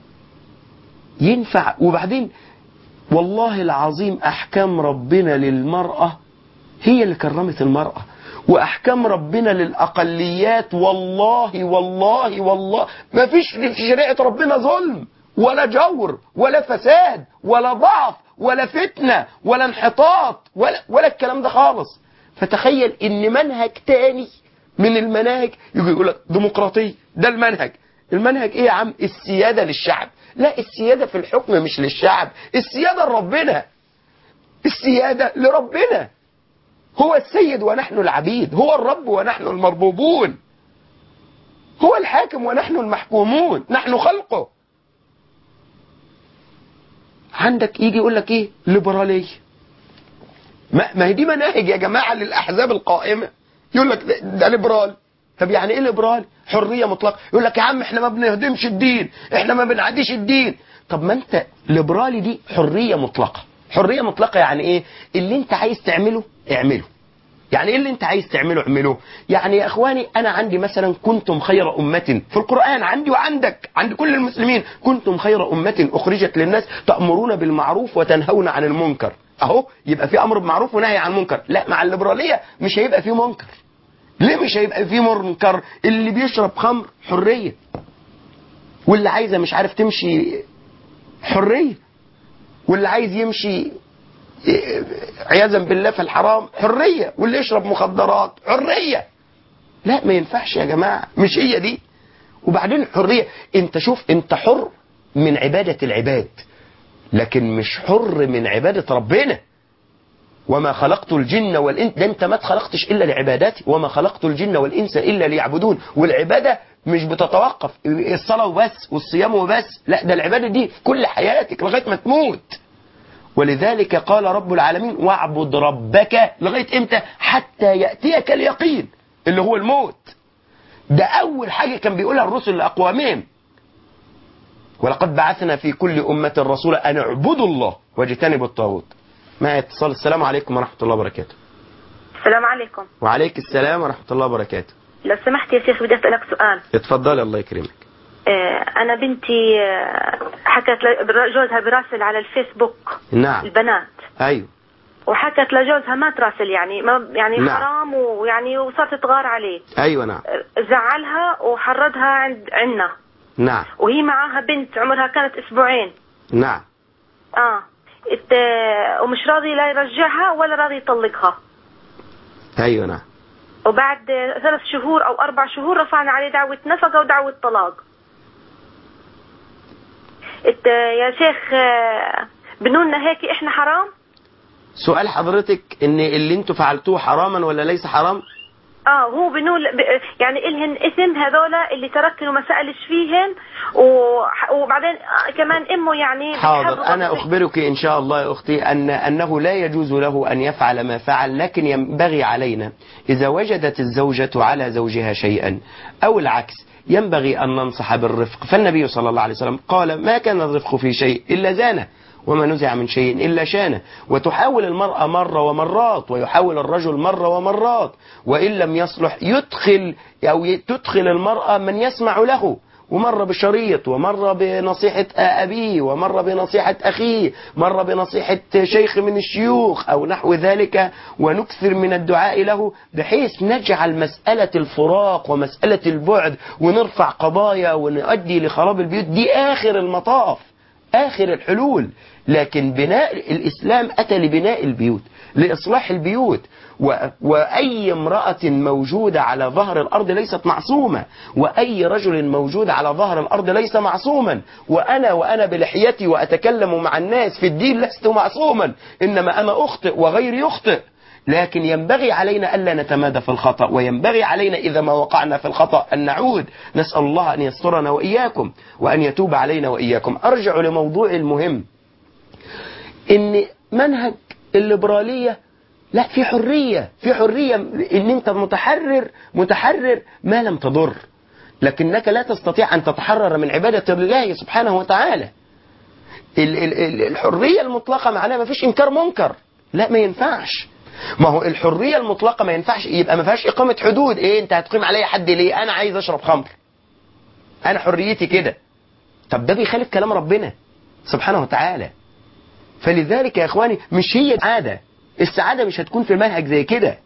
ينفع وبعدين والله العظيم أحكام ربنا للمرأة هي اللي كرمت المرأة وأحكام ربنا للأقليات والله والله والله ما فيش في شريعة ربنا ظلم ولا جور ولا فساد ولا ضعف ولا فتنة ولا انحطاط ولا, ولا الكلام ده خالص فتخيل ان منهج تاني من المناهج يجي يقول لك ديمقراطية ده المنهج المنهج ايه يا عم السيادة للشعب لا السيادة في الحكم مش للشعب السيادة لربنا السيادة لربنا هو السيد ونحن العبيد هو الرب ونحن المربوبون هو الحاكم ونحن المحكومون نحن خلقه عندك يجي يقول لك ايه ليبراليه ما, ما هي دي مناهج يا جماعه للاحزاب القائمه يقول لك ده, ده ليبرال طب يعني ايه ليبرال حريه مطلقه يقول لك يا عم احنا ما بنهدمش الدين احنا ما بنعديش الدين طب ما انت ليبرالي دي حريه مطلقه حريه مطلقه يعني ايه اللي انت عايز تعمله اعمله يعني ايه اللي انت عايز تعمله اعمله يعني يا اخواني انا عندي مثلا كنتم خير امة في القرآن عندي وعندك عند كل المسلمين كنتم خير امة اخرجت للناس تأمرون بالمعروف وتنهون عن المنكر اهو يبقى في امر بالمعروف ونهي عن المنكر لا مع الليبرالية مش هيبقى في منكر ليه مش هيبقى في منكر اللي بيشرب خمر حرية واللي عايزة مش عارف تمشي حرية واللي عايز يمشي عياذا بالله في الحرام حرية واللي يشرب مخدرات حرية لا ما ينفعش يا جماعة مش هي دي وبعدين حرية انت شوف انت حر من عبادة العباد لكن مش حر من عبادة ربنا وما خلقت الجن والإنس ده انت ما اتخلقتش إلا لعبادتي وما خلقت الجن والإنس إلا ليعبدون والعبادة مش بتتوقف الصلاة وبس والصيام وبس لا ده العبادة دي في كل حياتك لغاية ما تموت ولذلك قال رب العالمين واعبد ربك لغاية امتى حتى يأتيك اليقين اللي هو الموت ده أول حاجة كان بيقولها الرسل لأقوامهم ولقد بعثنا في كل أمة رسولا أن اعبدوا الله واجتنبوا الطاغوت ما اتصال السلام عليكم ورحمة الله وبركاته السلام عليكم وعليك السلام ورحمة الله وبركاته لو سمحت يا شيخ بدي أسألك سؤال اتفضلي الله يكرمك آه، أنا بنتي آه، حكت لجوزها براسل على الفيسبوك نعم البنات أيوه وحكت لجوزها ما تراسل يعني ما يعني نعم. حرام ويعني وصارت تغار عليه أيوه نعم آه، زعلها وحرضها عند عنا نعم وهي معاها بنت عمرها كانت اسبوعين نعم اه ات... ومش راضي لا يرجعها ولا راضي يطلقها أيوه نعم وبعد ثلاث شهور او اربع شهور رفعنا عليه دعوة نفقة ودعوة طلاق ات... يا شيخ آه، بنقولنا هيك احنا حرام سؤال حضرتك ان اللي انتوا فعلتوه حراما ولا ليس حرام اه هو بنقول ب... يعني الهن اسم هذولا اللي تركن وما سألش فيهن وح... وبعدين آه، كمان امه يعني حاضر بتحب انا غضب- اخبرك ان شاء الله يا اختي ان انه لا يجوز له ان يفعل ما فعل لكن ينبغي علينا اذا وجدت الزوجة على زوجها شيئا او العكس ينبغي ان ننصح بالرفق فالنبي صلى الله عليه وسلم قال ما كان الرفق في شيء الا زانه وما نزع من شيء إلا شانه وتحاول المرأة مرة ومرات ويحاول الرجل مرة ومرات وإن لم يصلح يدخل أو ي- تدخل المرأة من يسمع له ومرة بشريط ومرة بنصيحة أبيه ومرة بنصيحة أخيه مرة بنصيحة شيخ من الشيوخ أو نحو ذلك ونكثر من الدعاء له بحيث نجعل مسألة الفراق ومسألة البعد ونرفع قضايا ونؤدي لخراب البيوت دي آخر المطاف آخر الحلول لكن بناء الإسلام أتى لبناء البيوت لإصلاح البيوت و... وأي امرأة موجودة على ظهر الأرض ليست معصومة وأي رجل موجود على ظهر الأرض ليس معصوما وأنا وأنا بلحيتي وأتكلم مع الناس في الدين لست معصوما إنما أنا أخطئ وغيري يخطئ لكن ينبغي علينا ألا نتمادى في الخطأ وينبغي علينا إذا ما وقعنا في الخطأ أن نعود نسأل الله أن يسترنا وإياكم وأن يتوب علينا وإياكم أرجع لموضوع المهم إن منهج الليبرالية لا في حرية في حرية إن أنت متحرر متحرر ما لم تضر لكنك لا تستطيع أن تتحرر من عبادة الله سبحانه وتعالى ال- ال- ال- الحرية المطلقة معناها ما فيش إنكار منكر لا ما ينفعش ما هو الحرية المطلقة ما ينفعش يبقى ما فيهاش إقامة حدود إيه أنت هتقيم عليا حد ليه أنا عايز أشرب خمر أنا حريتي كده طب ده بيخالف كلام ربنا سبحانه وتعالى فلذلك يا إخواني مش هي السعادة السعادة مش هتكون في منهج زي كده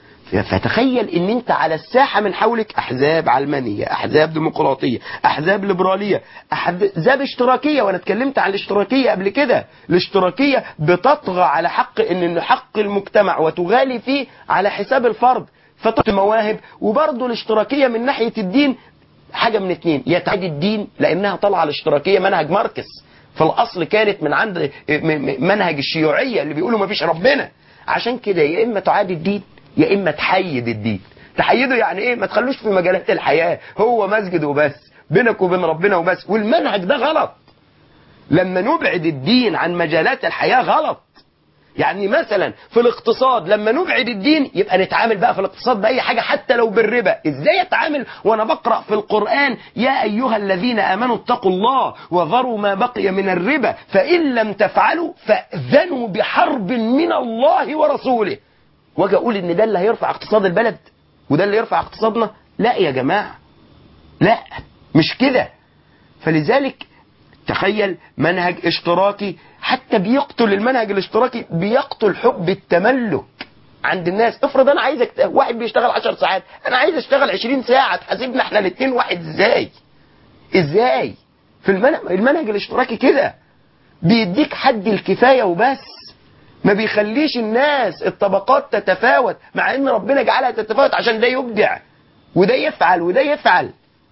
فتخيل ان انت على الساحة من حولك احزاب علمانية احزاب ديمقراطية احزاب ليبرالية احزاب اشتراكية وانا اتكلمت عن الاشتراكية قبل كده الاشتراكية بتطغى على حق ان إن حق المجتمع وتغالي فيه على حساب الفرد فتطغى مواهب وبرضه الاشتراكية من ناحية الدين حاجة من اتنين يا تعادي الدين لانها طالعة الاشتراكية منهج ماركس في الاصل كانت من عند م- م- منهج الشيوعية اللي بيقولوا ما فيش ربنا عشان كده يا اما تعادي الدين يا اما تحيد الدين تحيده يعني ايه ما تخلوش في مجالات الحياة هو مسجد وبس بينك وبين ربنا وبس والمنهج ده غلط لما نبعد الدين عن مجالات الحياة غلط يعني مثلا في الاقتصاد لما نبعد الدين يبقى نتعامل بقى في الاقتصاد بأي حاجة حتى لو بالربا ازاي اتعامل وانا بقرأ في القرآن يا ايها الذين امنوا اتقوا الله وذروا ما بقي من الربا فان لم تفعلوا فاذنوا بحرب من الله ورسوله واجي اقول ان ده اللي هيرفع اقتصاد البلد وده اللي يرفع اقتصادنا لا يا جماعة لا مش كده فلذلك تخيل منهج اشتراكي حتى بيقتل المنهج الاشتراكي بيقتل حب التملك عند الناس افرض انا عايزك واحد بيشتغل 10 ساعات انا عايز اشتغل 20 ساعة تحاسبنا احنا الاثنين واحد ازاي ازاي في المنهج, المنهج الاشتراكي كده بيديك حد الكفاية وبس ما بيخليش الناس الطبقات تتفاوت مع ان ربنا جعلها تتفاوت عشان ده يبدع وده يفعل وده يفعل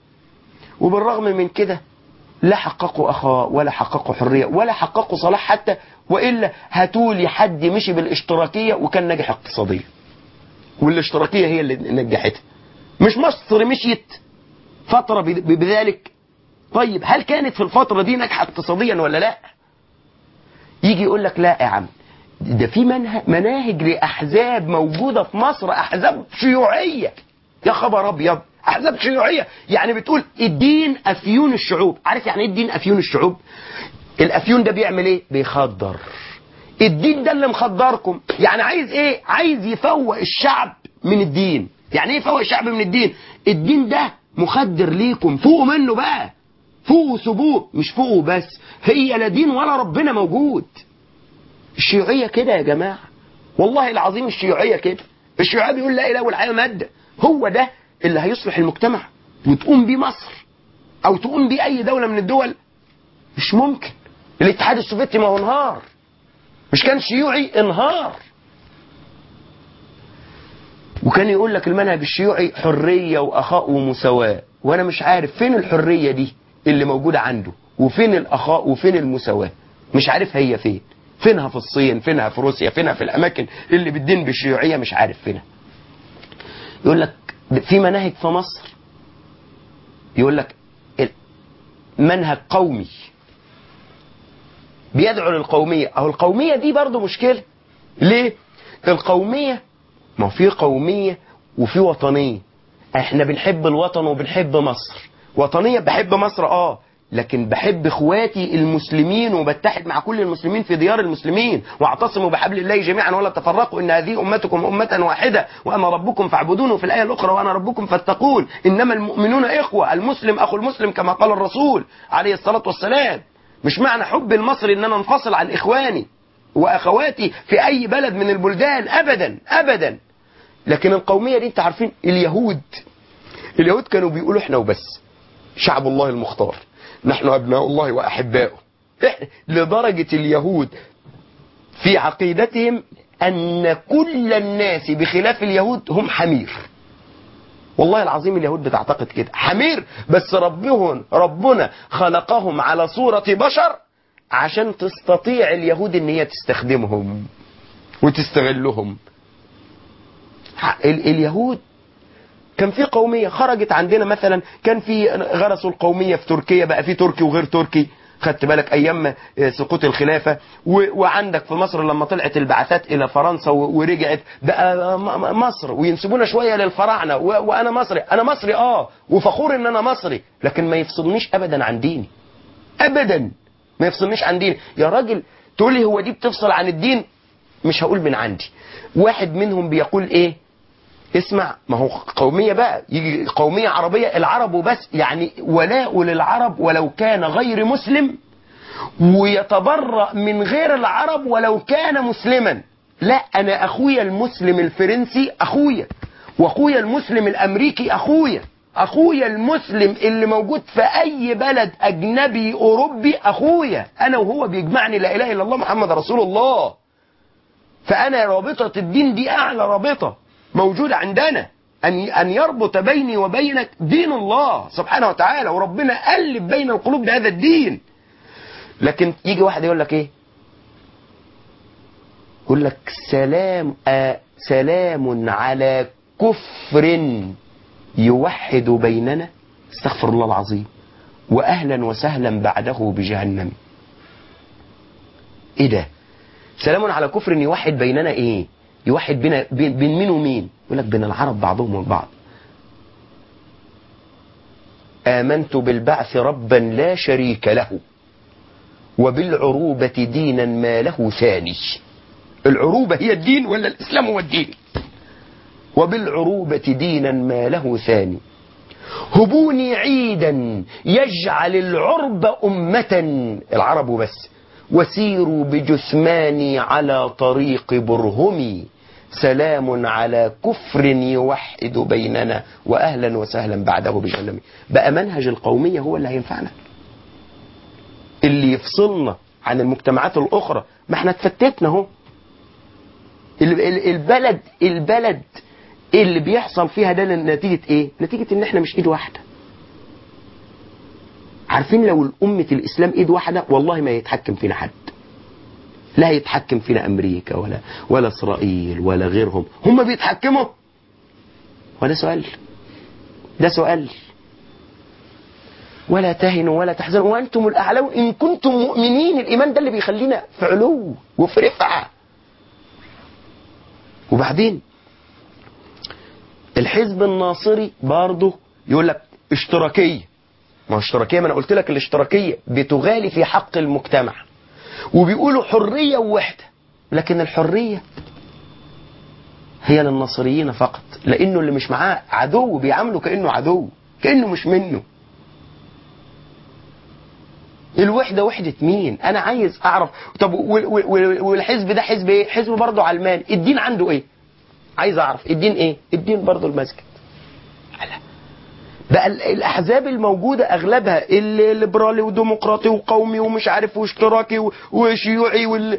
وبالرغم من كده لا حققوا أخاء ولا حققوا حرية ولا حققوا صلاح حتى وإلا هاتولي حد مشي بالاشتراكية وكان ناجح اقتصاديا والاشتراكية هي اللي نجحتها مش مصر مشيت فترة بذلك طيب هل كانت في الفترة دي ناجحة اقتصاديا ولا لا يجي يقول لك لا يا عم ده في منه- مناهج لاحزاب موجوده في مصر احزاب شيوعيه يا خبر ابيض احزاب شيوعيه يعني بتقول الدين افيون الشعوب عارف يعني ايه الدين افيون الشعوب الافيون ده بيعمل ايه بيخدر الدين ده اللي مخدركم يعني عايز ايه عايز يفوق الشعب من الدين يعني ايه يفوق الشعب من الدين الدين ده مخدر ليكم فوقوا منه بقى فوقوا سيبوه مش فوقوا بس هي لا دين ولا ربنا موجود الشيوعية كده يا جماعة والله العظيم الشيوعية كده الشيوعية بيقول لا إله والحياة مادة هو ده اللي هيصلح المجتمع وتقوم بيه مصر أو تقوم بيه أي دولة من الدول مش ممكن الاتحاد السوفيتي ما هو انهار مش كان شيوعي انهار وكان يقول لك المنهج الشيوعي حرية وأخاء ومساواة وأنا مش عارف فين الحرية دي اللي موجودة عنده وفين الأخاء وفين المساواة مش عارف هي فين فينها في الصين فينها في روسيا فينها في الأماكن اللي بتدين بالشيوعية مش عارف فينها يقول لك في مناهج في مصر يقول لك منهج قومي بيدعو للقومية أو القومية دي برضو مشكلة ليه القومية ما هو في قومية وفي وطنية احنا بنحب الوطن وبنحب مصر وطنية بحب مصر اه لكن بحب اخواتي المسلمين وبتحد مع كل المسلمين في ديار المسلمين واعتصموا بحبل الله جميعا ولا تفرقوا ان هذه امتكم امه واحده وانا ربكم فاعبدون في الايه الاخرى وانا ربكم فاتقون انما المؤمنون اخوه المسلم اخو المسلم كما قال الرسول عليه الصلاه والسلام مش معنى حب المصري ان انا انفصل عن اخواني واخواتي في اي بلد من البلدان ابدا ابدا لكن القوميه دي انت عارفين اليهود اليهود كانوا بيقولوا احنا وبس شعب الله المختار نحن ابناء الله واحباؤه إحنا- لدرجه اليهود في عقيدتهم ان كل الناس بخلاف اليهود هم حمير والله العظيم اليهود بتعتقد كده حمير بس ربهم ربنا خلقهم على صورة بشر عشان تستطيع اليهود ان هي تستخدمهم وتستغلهم ح- ال- اليهود كان في قومية خرجت عندنا مثلا كان في غرسوا القومية في تركيا بقى في تركي وغير تركي خدت بالك ايام آه، سقوط الخلافة و- وعندك في مصر لما طلعت البعثات الى فرنسا و- ورجعت بقى م- م- مصر وينسبونا شوية للفراعنة و- وانا مصري انا مصري اه وفخور ان انا مصري لكن ما يفصلنيش ابدا عن ديني ابدا ما يفصلنيش عن ديني يا راجل تقول لي هو دي بتفصل عن الدين مش هقول من عندي واحد منهم بيقول ايه اسمع ما هو قومية بقى يجي قومية عربية العرب وبس يعني ولاء للعرب ولو كان غير مسلم ويتبرأ من غير العرب ولو كان مسلما لا انا اخويا المسلم الفرنسي اخويا واخويا المسلم الامريكي اخويا اخويا المسلم اللي موجود في اي بلد اجنبي اوروبي اخويا انا وهو بيجمعني لا اله الا الله محمد رسول الله فأنا رابطة الدين دي أعلى رابطة موجودة عندنا أن أن يربط بيني وبينك دين الله سبحانه وتعالى وربنا ألف بين القلوب بهذا الدين لكن يجي واحد يقول لك إيه؟ يقول لك سلام آه سلام على كفر يوحد بيننا استغفر الله العظيم وأهلا وسهلا بعده بجهنم إيه ده؟ سلام على كفر يوحد بيننا ايه يوحد بين بين, بين مين ومين يقول لك بين العرب بعضهم والبعض آمنت بالبعث ربا لا شريك له وبالعروبة دينا ما له ثاني العروبة هي الدين ولا الإسلام هو الدين وبالعروبة دينا ما له ثاني هبوني عيدا يجعل العرب أمة العرب بس وسيروا بجثماني على طريق برهمي سلام على كفر يوحد بيننا واهلا وسهلا بعده بجهنم بقى منهج القوميه هو اللي هينفعنا اللي يفصلنا عن المجتمعات الاخرى ما احنا اتفتتنا اهو ال- ال- البلد البلد اللي بيحصل فيها ده نتيجه ايه نتيجه ان احنا مش ايد واحده عارفين لو الأمة الإسلام إيد واحدة والله ما يتحكم فينا حد لا يتحكم فينا أمريكا ولا ولا إسرائيل ولا غيرهم هم بيتحكموا وده سؤال ده سؤال ولا تهنوا ولا تحزنوا وانتم الاعلون ان كنتم مؤمنين الايمان ده اللي بيخلينا في علو وفي رفعه وبعدين الحزب الناصري برضه يقول لك اشتراكيه ما هو اشتراكيه ما انا قلت لك الاشتراكيه بتغالي في حق المجتمع وبيقولوا حريه ووحده لكن الحريه هي للناصريين فقط لانه اللي مش معاه عدو بيعامله كانه عدو كانه مش منه الوحده وحده مين انا عايز اعرف طب وال- وال- وال- والحزب ده حزب ايه حزب برضه علماني الدين عنده ايه عايز اعرف الدين ايه الدين برضه المسجد لا. بقى ال- الاحزاب الموجوده اغلبها الليبرالي وديمقراطي وقومي ومش عارف واشتراكي و- وشيوعي وال...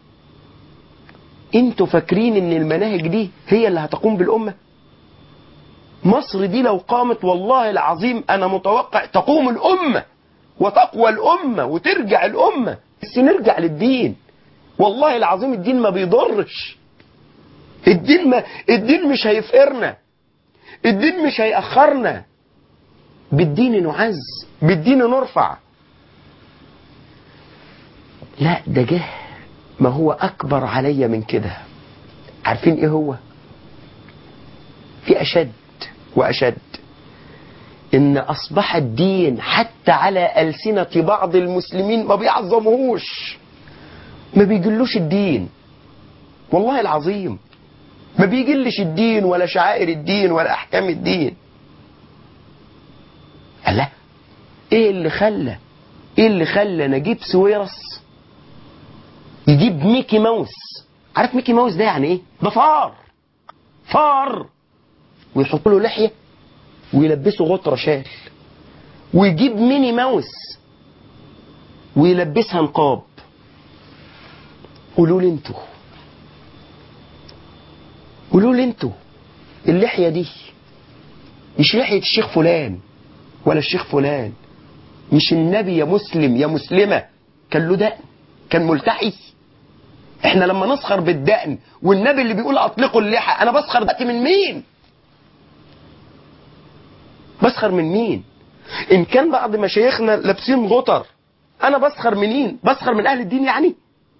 انتوا فاكرين ان المناهج دي هي اللي هتقوم بالامه مصر دي لو قامت والله العظيم انا متوقع تقوم الامه وتقوى الامه وترجع الامه بس نرجع للدين والله العظيم الدين ما بيضرش الدين ما الدين مش هيفقرنا الدين مش هيأخرنا بالدين نعز بالدين نرفع لا ده جه ما هو أكبر علي من كده عارفين إيه هو في أشد وأشد إن أصبح الدين حتى على ألسنة بعض المسلمين ما بيعظموهوش ما بيجلوش الدين والله العظيم ما بيجلش الدين ولا شعائر الدين ولا أحكام الدين لا ايه اللي خلى ايه اللي خلى نجيب سويرس يجيب ميكي ماوس عارف ميكي ماوس ده يعني ايه ده فار فار ويحط له لحيه ويلبسه غطره شال ويجيب ميني ماوس ويلبسها نقاب قولوا لي انتوا قولوا لي انتوا اللحيه دي مش لحيه الشيخ فلان ولا الشيخ فلان مش النبي يا مسلم يا مسلمة كان له دقن كان ملتحي احنا لما نسخر بالدقن والنبي اللي بيقول اطلقوا اللحى انا بسخر دقن من مين بسخر من مين ان كان بعض مشايخنا لابسين غطر انا بسخر منين بسخر من اهل الدين يعني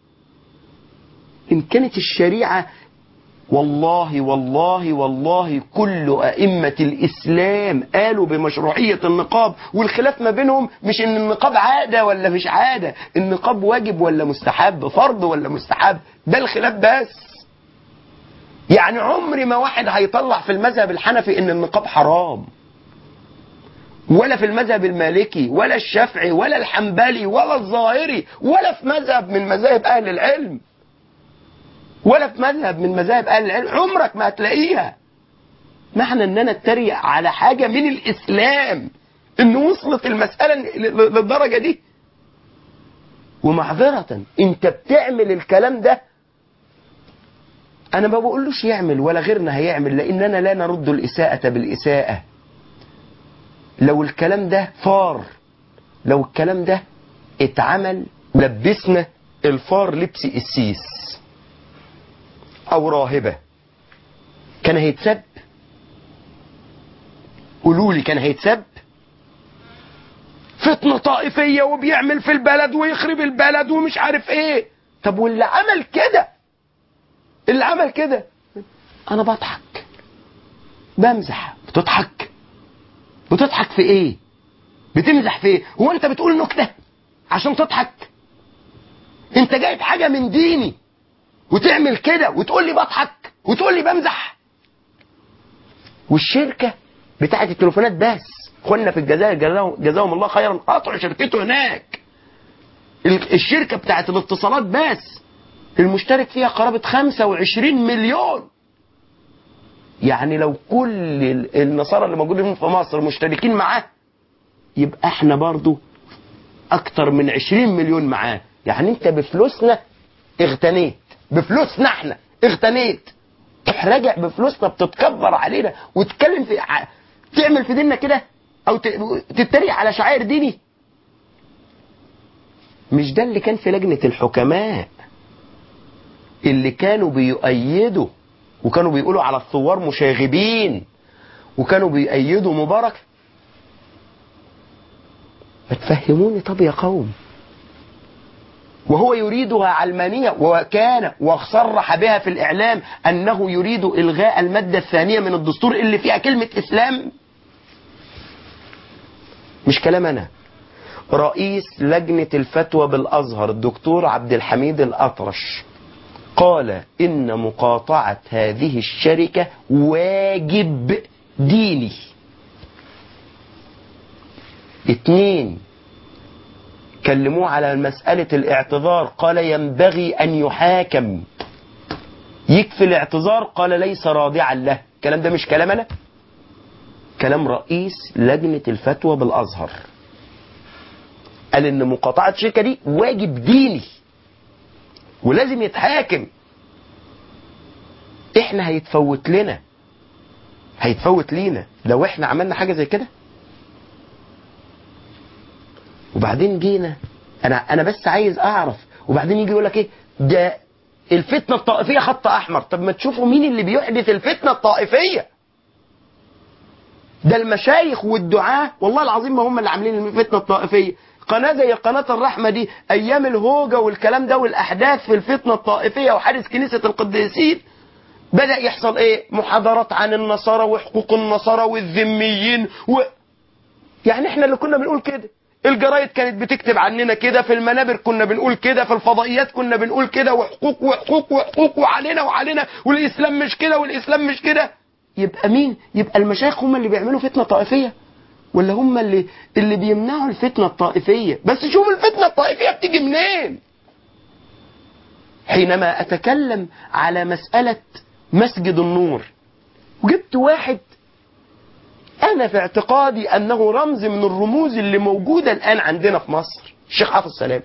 ان كانت الشريعه والله والله والله كل أئمة الإسلام قالوا بمشروعية النقاب والخلاف ما بينهم مش إن النقاب عادة ولا مش عادة النقاب واجب ولا مستحب فرض ولا مستحب ده الخلاف بس يعني عمر ما واحد هيطلع في المذهب الحنفي إن النقاب حرام ولا في المذهب المالكي ولا الشافعي ولا الحنبلي ولا الظاهري ولا في مذهب من مذاهب أهل العلم ولا في مذهب من مذاهب اهل العلم عمرك ما هتلاقيها معنى ان انا اتريق على حاجه من الاسلام ان وصلت المساله ل- للدرجه دي ومعذره انت بتعمل الكلام ده انا ما بقولوش يعمل ولا غيرنا هيعمل لاننا لا نرد الاساءه بالاساءه لو الكلام ده فار لو الكلام ده اتعمل لبسنا الفار لبس السيس او راهبة كان هيتسب قولوا لي كان هيتسب فتنة طائفية وبيعمل في البلد ويخرب البلد ومش عارف ايه طب واللي عمل كده اللي عمل كده انا بضحك بمزح بتضحك بتضحك في ايه بتمزح في ايه هو انت بتقول نكتة عشان تضحك انت جايب حاجة من ديني وتعمل كده وتقول لي بضحك وتقول لي بمزح والشركه بتاعت التليفونات بس اخواننا في الجزائر جزاهم, جزاهم الله خيرا قطعوا شركته هناك ال- الشركه بتاعت الاتصالات بس المشترك فيها قرابه 25 مليون يعني لو كل ال- النصارى اللي موجودين في مصر مشتركين معاه يبقى احنا برضو اكتر من 20 مليون معاه يعني انت بفلوسنا اغتنيت بفلوسنا احنا اغتنيت تروح راجع بفلوسنا بتتكبر علينا وتتكلم في ع- تعمل في ديننا كده او ت- تتريق على شعائر ديني مش ده اللي كان في لجنة الحكماء اللي كانوا بيؤيدوا وكانوا بيقولوا على الثوار مشاغبين وكانوا بيأيدوا مبارك ما تفهموني طب يا قوم وهو يريدها علمانية وكان وصرح بها في الإعلام أنه يريد إلغاء المادة الثانية من الدستور اللي فيها كلمة إسلام مش كلام أنا رئيس لجنة الفتوى بالأزهر الدكتور عبد الحميد الأطرش قال إن مقاطعة هذه الشركة واجب ديني اتنين كلموه على مسألة الاعتذار قال ينبغي أن يحاكم يكفي الاعتذار قال ليس راضعا له الكلام ده مش كلام أنا كلام رئيس لجنة الفتوى بالأزهر قال إن مقاطعة الشركة دي واجب ديني ولازم يتحاكم احنا هيتفوت لنا هيتفوت لينا لو احنا عملنا حاجة زي كده وبعدين جينا انا انا بس عايز اعرف وبعدين يجي يقول لك ايه ده الفتنه الطائفيه خط احمر طب ما تشوفوا مين اللي بيحدث الفتنه الطائفيه ده المشايخ والدعاة والله العظيم ما هم اللي عاملين الفتنه الطائفيه قناه زي قناه الرحمه دي ايام الهوجه والكلام ده والاحداث في الفتنه الطائفيه وحادث كنيسه القديسين بدأ يحصل ايه محاضرات عن النصارى وحقوق النصارى والذميين و... يعني احنا اللي كنا بنقول كده الجرايد كانت بتكتب عننا كده في المنابر كنا بنقول كده في الفضائيات كنا بنقول كده وحقوق وحقوق وحقوق وعلينا وعلينا والاسلام مش كده والاسلام مش كده يبقى مين يبقى المشايخ هم اللي بيعملوا فتنه طائفيه ولا هم اللي اللي بيمنعوا الفتنه الطائفيه بس شوف الفتنه الطائفيه بتيجي منين حينما اتكلم على مساله مسجد النور وجبت واحد أنا في اعتقادي أنه رمز من الرموز اللي موجودة الآن عندنا في مصر الشيخ حافظ سلام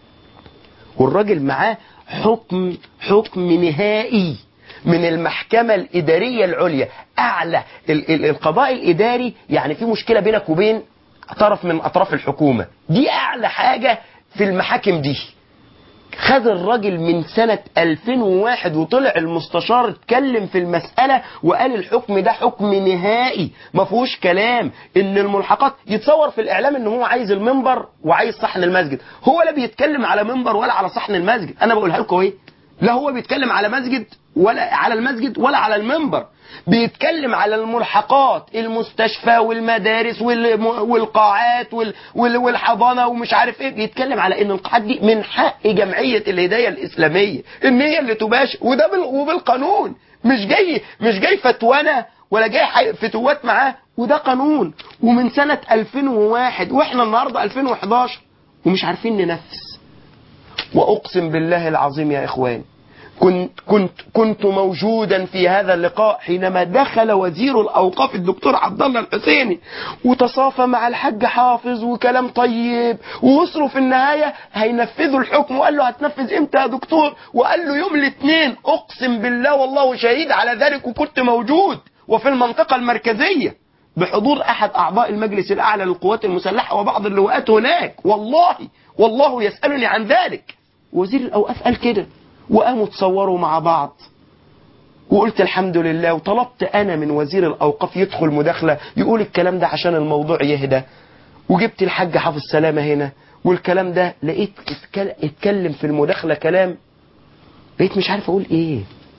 والراجل معاه حكم حكم نهائي من المحكمة الإدارية العليا أعلى ال- ال- القضاء الإداري يعني في مشكلة بينك وبين طرف من أطراف الحكومة دي أعلى حاجة في المحاكم دي خد الراجل من سنة 2001 وطلع المستشار اتكلم في المسألة وقال الحكم ده حكم نهائي ما فيهوش كلام ان الملحقات يتصور في الاعلام ان هو عايز المنبر وعايز صحن المسجد هو لا بيتكلم على منبر ولا على صحن المسجد انا بقولها لكم ايه لا هو بيتكلم على مسجد ولا على المسجد ولا على المنبر بيتكلم على الملحقات المستشفى والمدارس والم- والقاعات وال- وال- والحضانة ومش عارف ايه بيتكلم على ان القاعات دي من حق جمعية الهداية الإسلامية ان هي اللي تباشر وده بال- وبالقانون مش جاي مش جاي فتوانا ولا جاي حي- فتوات معاه وده قانون ومن سنة 2001 واحنا النهاردة 2011 ومش عارفين ننفذ واقسم بالله العظيم يا اخوان كنت كنت كنت موجودا في هذا اللقاء حينما دخل وزير الاوقاف الدكتور عبد الله الحسيني وتصافى مع الحاج حافظ وكلام طيب ووصلوا في النهايه هينفذوا الحكم وقال له هتنفذ امتى يا دكتور وقال له يوم الاثنين اقسم بالله والله شهيد على ذلك وكنت موجود وفي المنطقه المركزيه بحضور احد اعضاء المجلس الاعلى للقوات المسلحه وبعض اللواءات هناك والله والله يسالني عن ذلك وزير الاوقاف قال كده وقاموا تصوروا مع بعض وقلت الحمد لله وطلبت انا من وزير الاوقاف يدخل مداخله يقول الكلام ده عشان الموضوع يهدى وجبت الحاج حافظ سلامه هنا والكلام ده لقيت اتكل- اتكلم في المداخله كلام بقيت مش عارف اقول ايه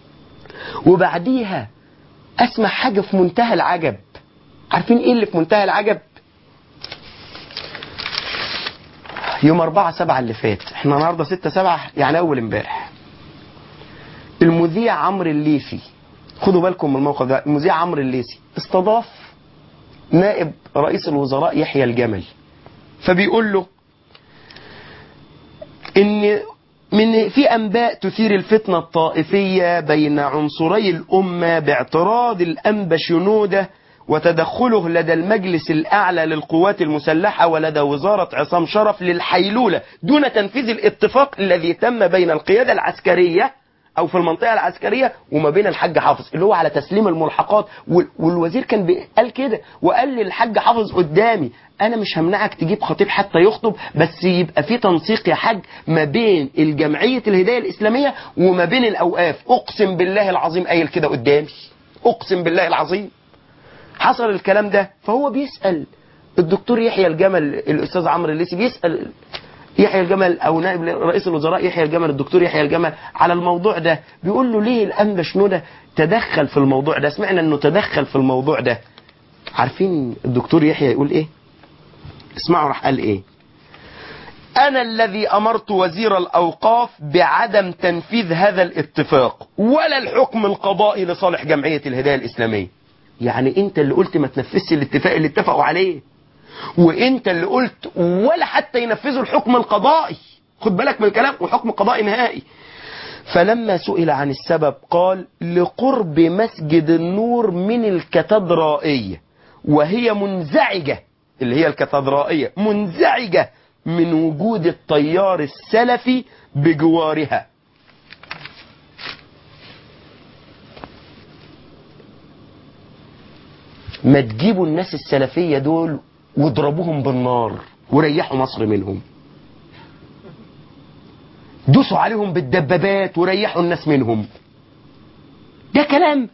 وبعديها اسمع حاجه في منتهى العجب عارفين ايه اللي في منتهى العجب يوم 4 7 اللي فات احنا النهارده 6 7 يعني اول امبارح المذيع عمرو الليثي خدوا بالكم من الموقف ده المذيع عمرو الليثي استضاف نائب رئيس الوزراء يحيى الجمل فبيقول له ان من في انباء تثير الفتنه الطائفيه بين عنصري الامه باعتراض الانبا شنوده وتدخله لدى المجلس الاعلى للقوات المسلحه ولدى وزاره عصام شرف للحيلوله دون تنفيذ الاتفاق الذي تم بين القياده العسكريه او في المنطقه العسكريه وما بين الحاج حافظ اللي هو على تسليم الملحقات وال- والوزير كان بي- قال كده وقال للحاج حافظ قدامي انا مش همنعك تجيب خطيب حتى يخطب بس يبقى في تنسيق يا حاج ما بين الجمعيه الهدايه الاسلاميه وما بين الاوقاف اقسم بالله العظيم قايل كده قدامي اقسم بالله العظيم حصل الكلام ده فهو بيسال الدكتور يحيى الجمل الاستاذ عمرو الليثي بيسال يحيى الجمل او نائب رئيس الوزراء يحيى الجمل الدكتور يحيى الجمل على الموضوع ده بيقول له ليه الانبا شنوده تدخل في الموضوع ده سمعنا انه تدخل في الموضوع ده عارفين الدكتور يحيى يقول ايه اسمعوا راح قال ايه أنا الذي أمرت وزير الأوقاف بعدم تنفيذ هذا الاتفاق ولا الحكم القضائي لصالح جمعية الهداية الإسلامية يعني أنت اللي قلت ما تنفذش الاتفاق اللي اتفقوا عليه وأنت اللي قلت ولا حتى ينفذوا الحكم القضائي خد بالك من الكلام وحكم قضائي نهائي فلما سئل عن السبب قال لقرب مسجد النور من الكاتدرائية وهي منزعجة اللي هي الكاتدرائية منزعجة من وجود التيار السلفي بجوارها ما تجيبوا الناس السلفية دول واضربوهم بالنار وريحوا مصر منهم دوسوا عليهم بالدبابات وريحوا الناس منهم ده كلام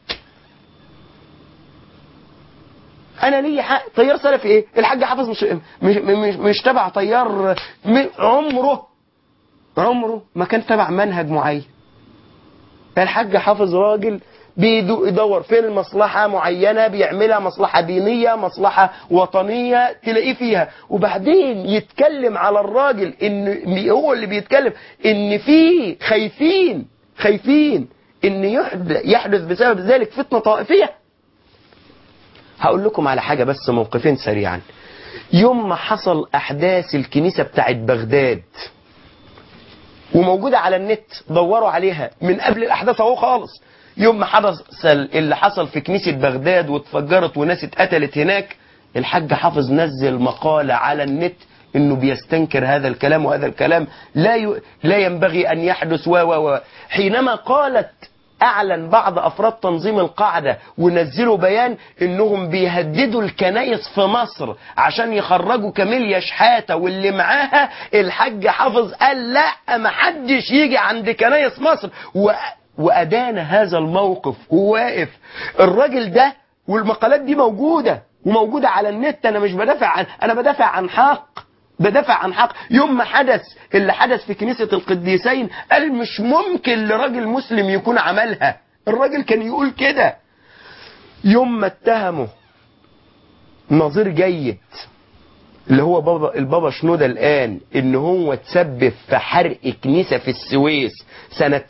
انا ليا حق طيار سلفي ايه الحاج حافظ مش مش مش, مش تبع طيار م- عمره عمره ما كان تبع منهج معين الحاج حافظ راجل بيدور فين المصلحة معينة بيعملها مصلحة دينية مصلحة وطنية تلاقيه فيها وبعدين يتكلم على الراجل ان هو اللي بيتكلم ان في خايفين خايفين ان يحدث, يحدث بسبب ذلك فتنة طائفية هقول لكم على حاجة بس موقفين سريعا يوم ما حصل أحداث الكنيسة بتاعت بغداد وموجودة على النت دوروا عليها من قبل الأحداث اهو خالص يوم ما حدث اللي حصل في كنيسة بغداد واتفجرت وناس اتقتلت هناك الحاج حافظ نزل مقالة على النت انه بيستنكر هذا الكلام وهذا الكلام لا ي... لا ينبغي ان يحدث و و و حينما قالت اعلن بعض افراد تنظيم القاعده ونزلوا بيان انهم بيهددوا الكنايس في مصر عشان يخرجوا كاميليا شحاته واللي معاها الحاج حافظ قال لا ما حدش يجي عند كنايس مصر و... وادان هذا الموقف وواقف الراجل ده والمقالات دي موجوده وموجوده على النت انا مش بدافع عن انا بدافع عن حق بدافع عن حق يوم ما حدث اللي حدث في كنيسة القديسين قال مش ممكن لراجل مسلم يكون عملها الراجل كان يقول كده يوم ما اتهموا نظير جيد اللي هو بابا البابا شنودة الآن إن هو تسبب في حرق كنيسة في السويس سنة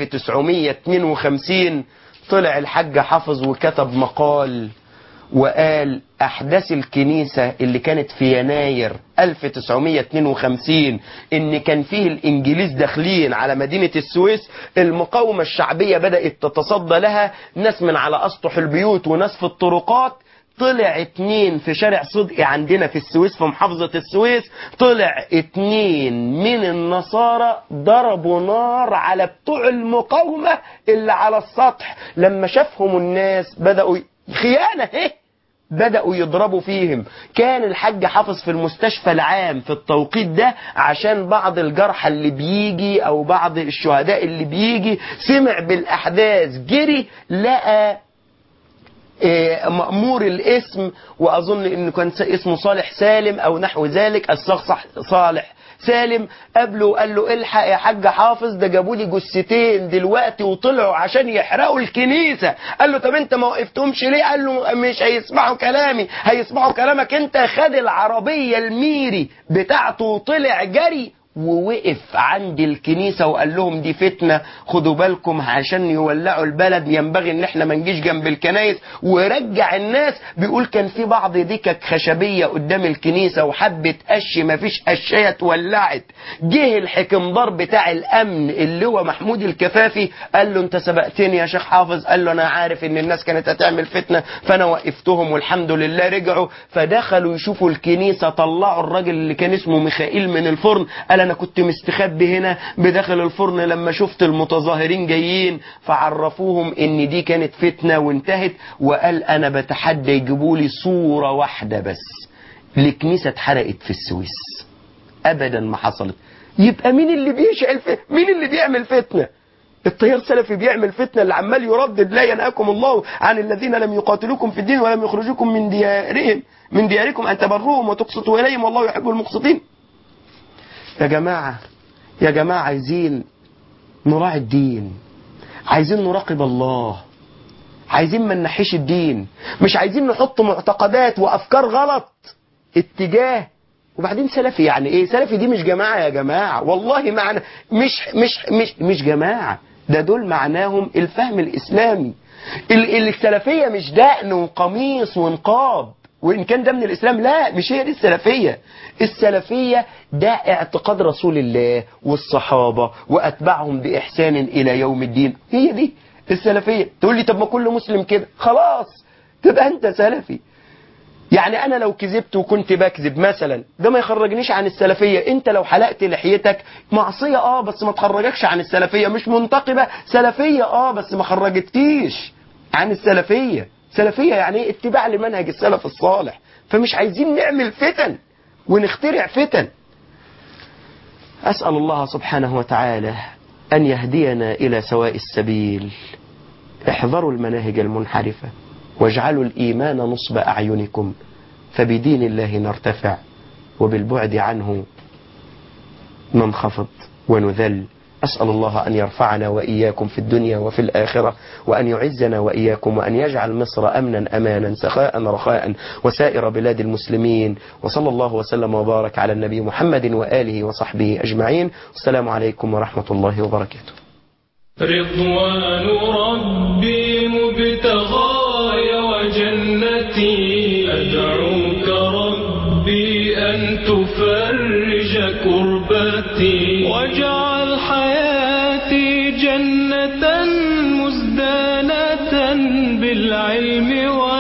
1952 طلع الحاج حافظ وكتب مقال وقال أحداث الكنيسة اللي كانت في يناير 1952 إن كان فيه الإنجليز داخلين على مدينة السويس المقاومة الشعبية بدأت تتصدى لها ناس من على أسطح البيوت وناس في الطرقات طلع اتنين في شارع صدقي عندنا في السويس في محافظة السويس طلع اتنين من النصارى ضربوا نار على بتوع المقاومة اللي على السطح لما شافهم الناس بدأوا خيانة ايه بدأوا يضربوا فيهم كان الحاج حافظ في المستشفى العام في التوقيت ده عشان بعض الجرحى اللي بيجي او بعض الشهداء اللي بيجي سمع بالاحداث جري لقى مأمور الاسم وأظن إنه كان اسمه صالح سالم أو نحو ذلك الشخص صالح سالم قبله قال له الحق يا حاج حافظ ده جابوا لي جثتين دلوقتي وطلعوا عشان يحرقوا الكنيسة قال له طب انت ما وقفتهمش ليه قال له مش هيسمعوا كلامي هيسمعوا كلامك انت خد العربية الميري بتاعته وطلع جري ووقف عند الكنيسة وقال لهم دي فتنة خدوا بالكم عشان يولعوا البلد ينبغي ان احنا ما نجيش جنب الكنايس ورجع الناس بيقول كان في بعض دكك خشبية قدام الكنيسة وحبة قش ما فيش قشاية اتولعت جه الحكمدار بتاع الامن اللي هو محمود الكفافي قال له انت سبقتني يا شيخ حافظ قال له انا عارف ان الناس كانت هتعمل فتنة فانا وقفتهم والحمد لله رجعوا فدخلوا يشوفوا الكنيسة طلعوا الراجل اللي كان اسمه ميخائيل من الفرن قال انا كنت مستخبي هنا بداخل الفرن لما شفت المتظاهرين جايين فعرفوهم ان دي كانت فتنة وانتهت وقال انا بتحدى يجيبوا لي صورة واحدة بس لكنيسة اتحرقت في السويس ابدا ما حصلت يبقى مين اللي بيشعل في مين اللي بيعمل فتنة التيار السلفي بيعمل فتنة اللي عمال يردد لا ينهاكم الله عن الذين لم يقاتلوكم في الدين ولم يخرجوكم من ديارهم من دياركم أن تبروهم وتقسطوا إليهم والله يحب المقسطين يا جماعة يا جماعة عايزين نراعي الدين عايزين نراقب الله عايزين ما ننحيش الدين مش عايزين نحط معتقدات وأفكار غلط اتجاه وبعدين سلفي يعني ايه سلفي دي مش جماعة يا جماعة والله معنى مش مش مش مش جماعة ده دول معناهم الفهم الإسلامي ال- السلفية مش دقن وقميص ونقاب وإن كان ده من الإسلام لا مش هي دي السلفية السلفية ده اعتقاد رسول الله والصحابة وأتباعهم بإحسان إلى يوم الدين هي دي السلفية تقول لي طب ما كل مسلم كده خلاص تبقى أنت سلفي يعني انا لو كذبت وكنت بكذب مثلا ده ما يخرجنيش عن السلفيه انت لو حلقت لحيتك معصيه اه بس ما تخرجكش عن السلفيه مش منتقبه سلفيه اه بس ما خرجتكيش عن السلفيه سلفيه يعني ايه اتباع لمنهج السلف الصالح فمش عايزين نعمل فتن ونخترع فتن اسال الله سبحانه وتعالى ان يهدينا الى سواء السبيل احذروا المناهج المنحرفه واجعلوا الإيمان نصب أعينكم فبدين الله نرتفع وبالبعد عنه ننخفض ونذل أسأل الله أن يرفعنا وإياكم في الدنيا وفي الآخرة وأن يعزنا وإياكم وأن يجعل مصر أمنا أمانا سخاء رخاء وسائر بلاد المسلمين وصلى الله وسلم وبارك على النبي محمد وآله وصحبه أجمعين والسلام عليكم ورحمة الله وبركاته رضوان ربي مبتغاي وجنتي أدعوك ربي أن تفرج كربتي واجعل حياتي جنة مزدانة بالعلم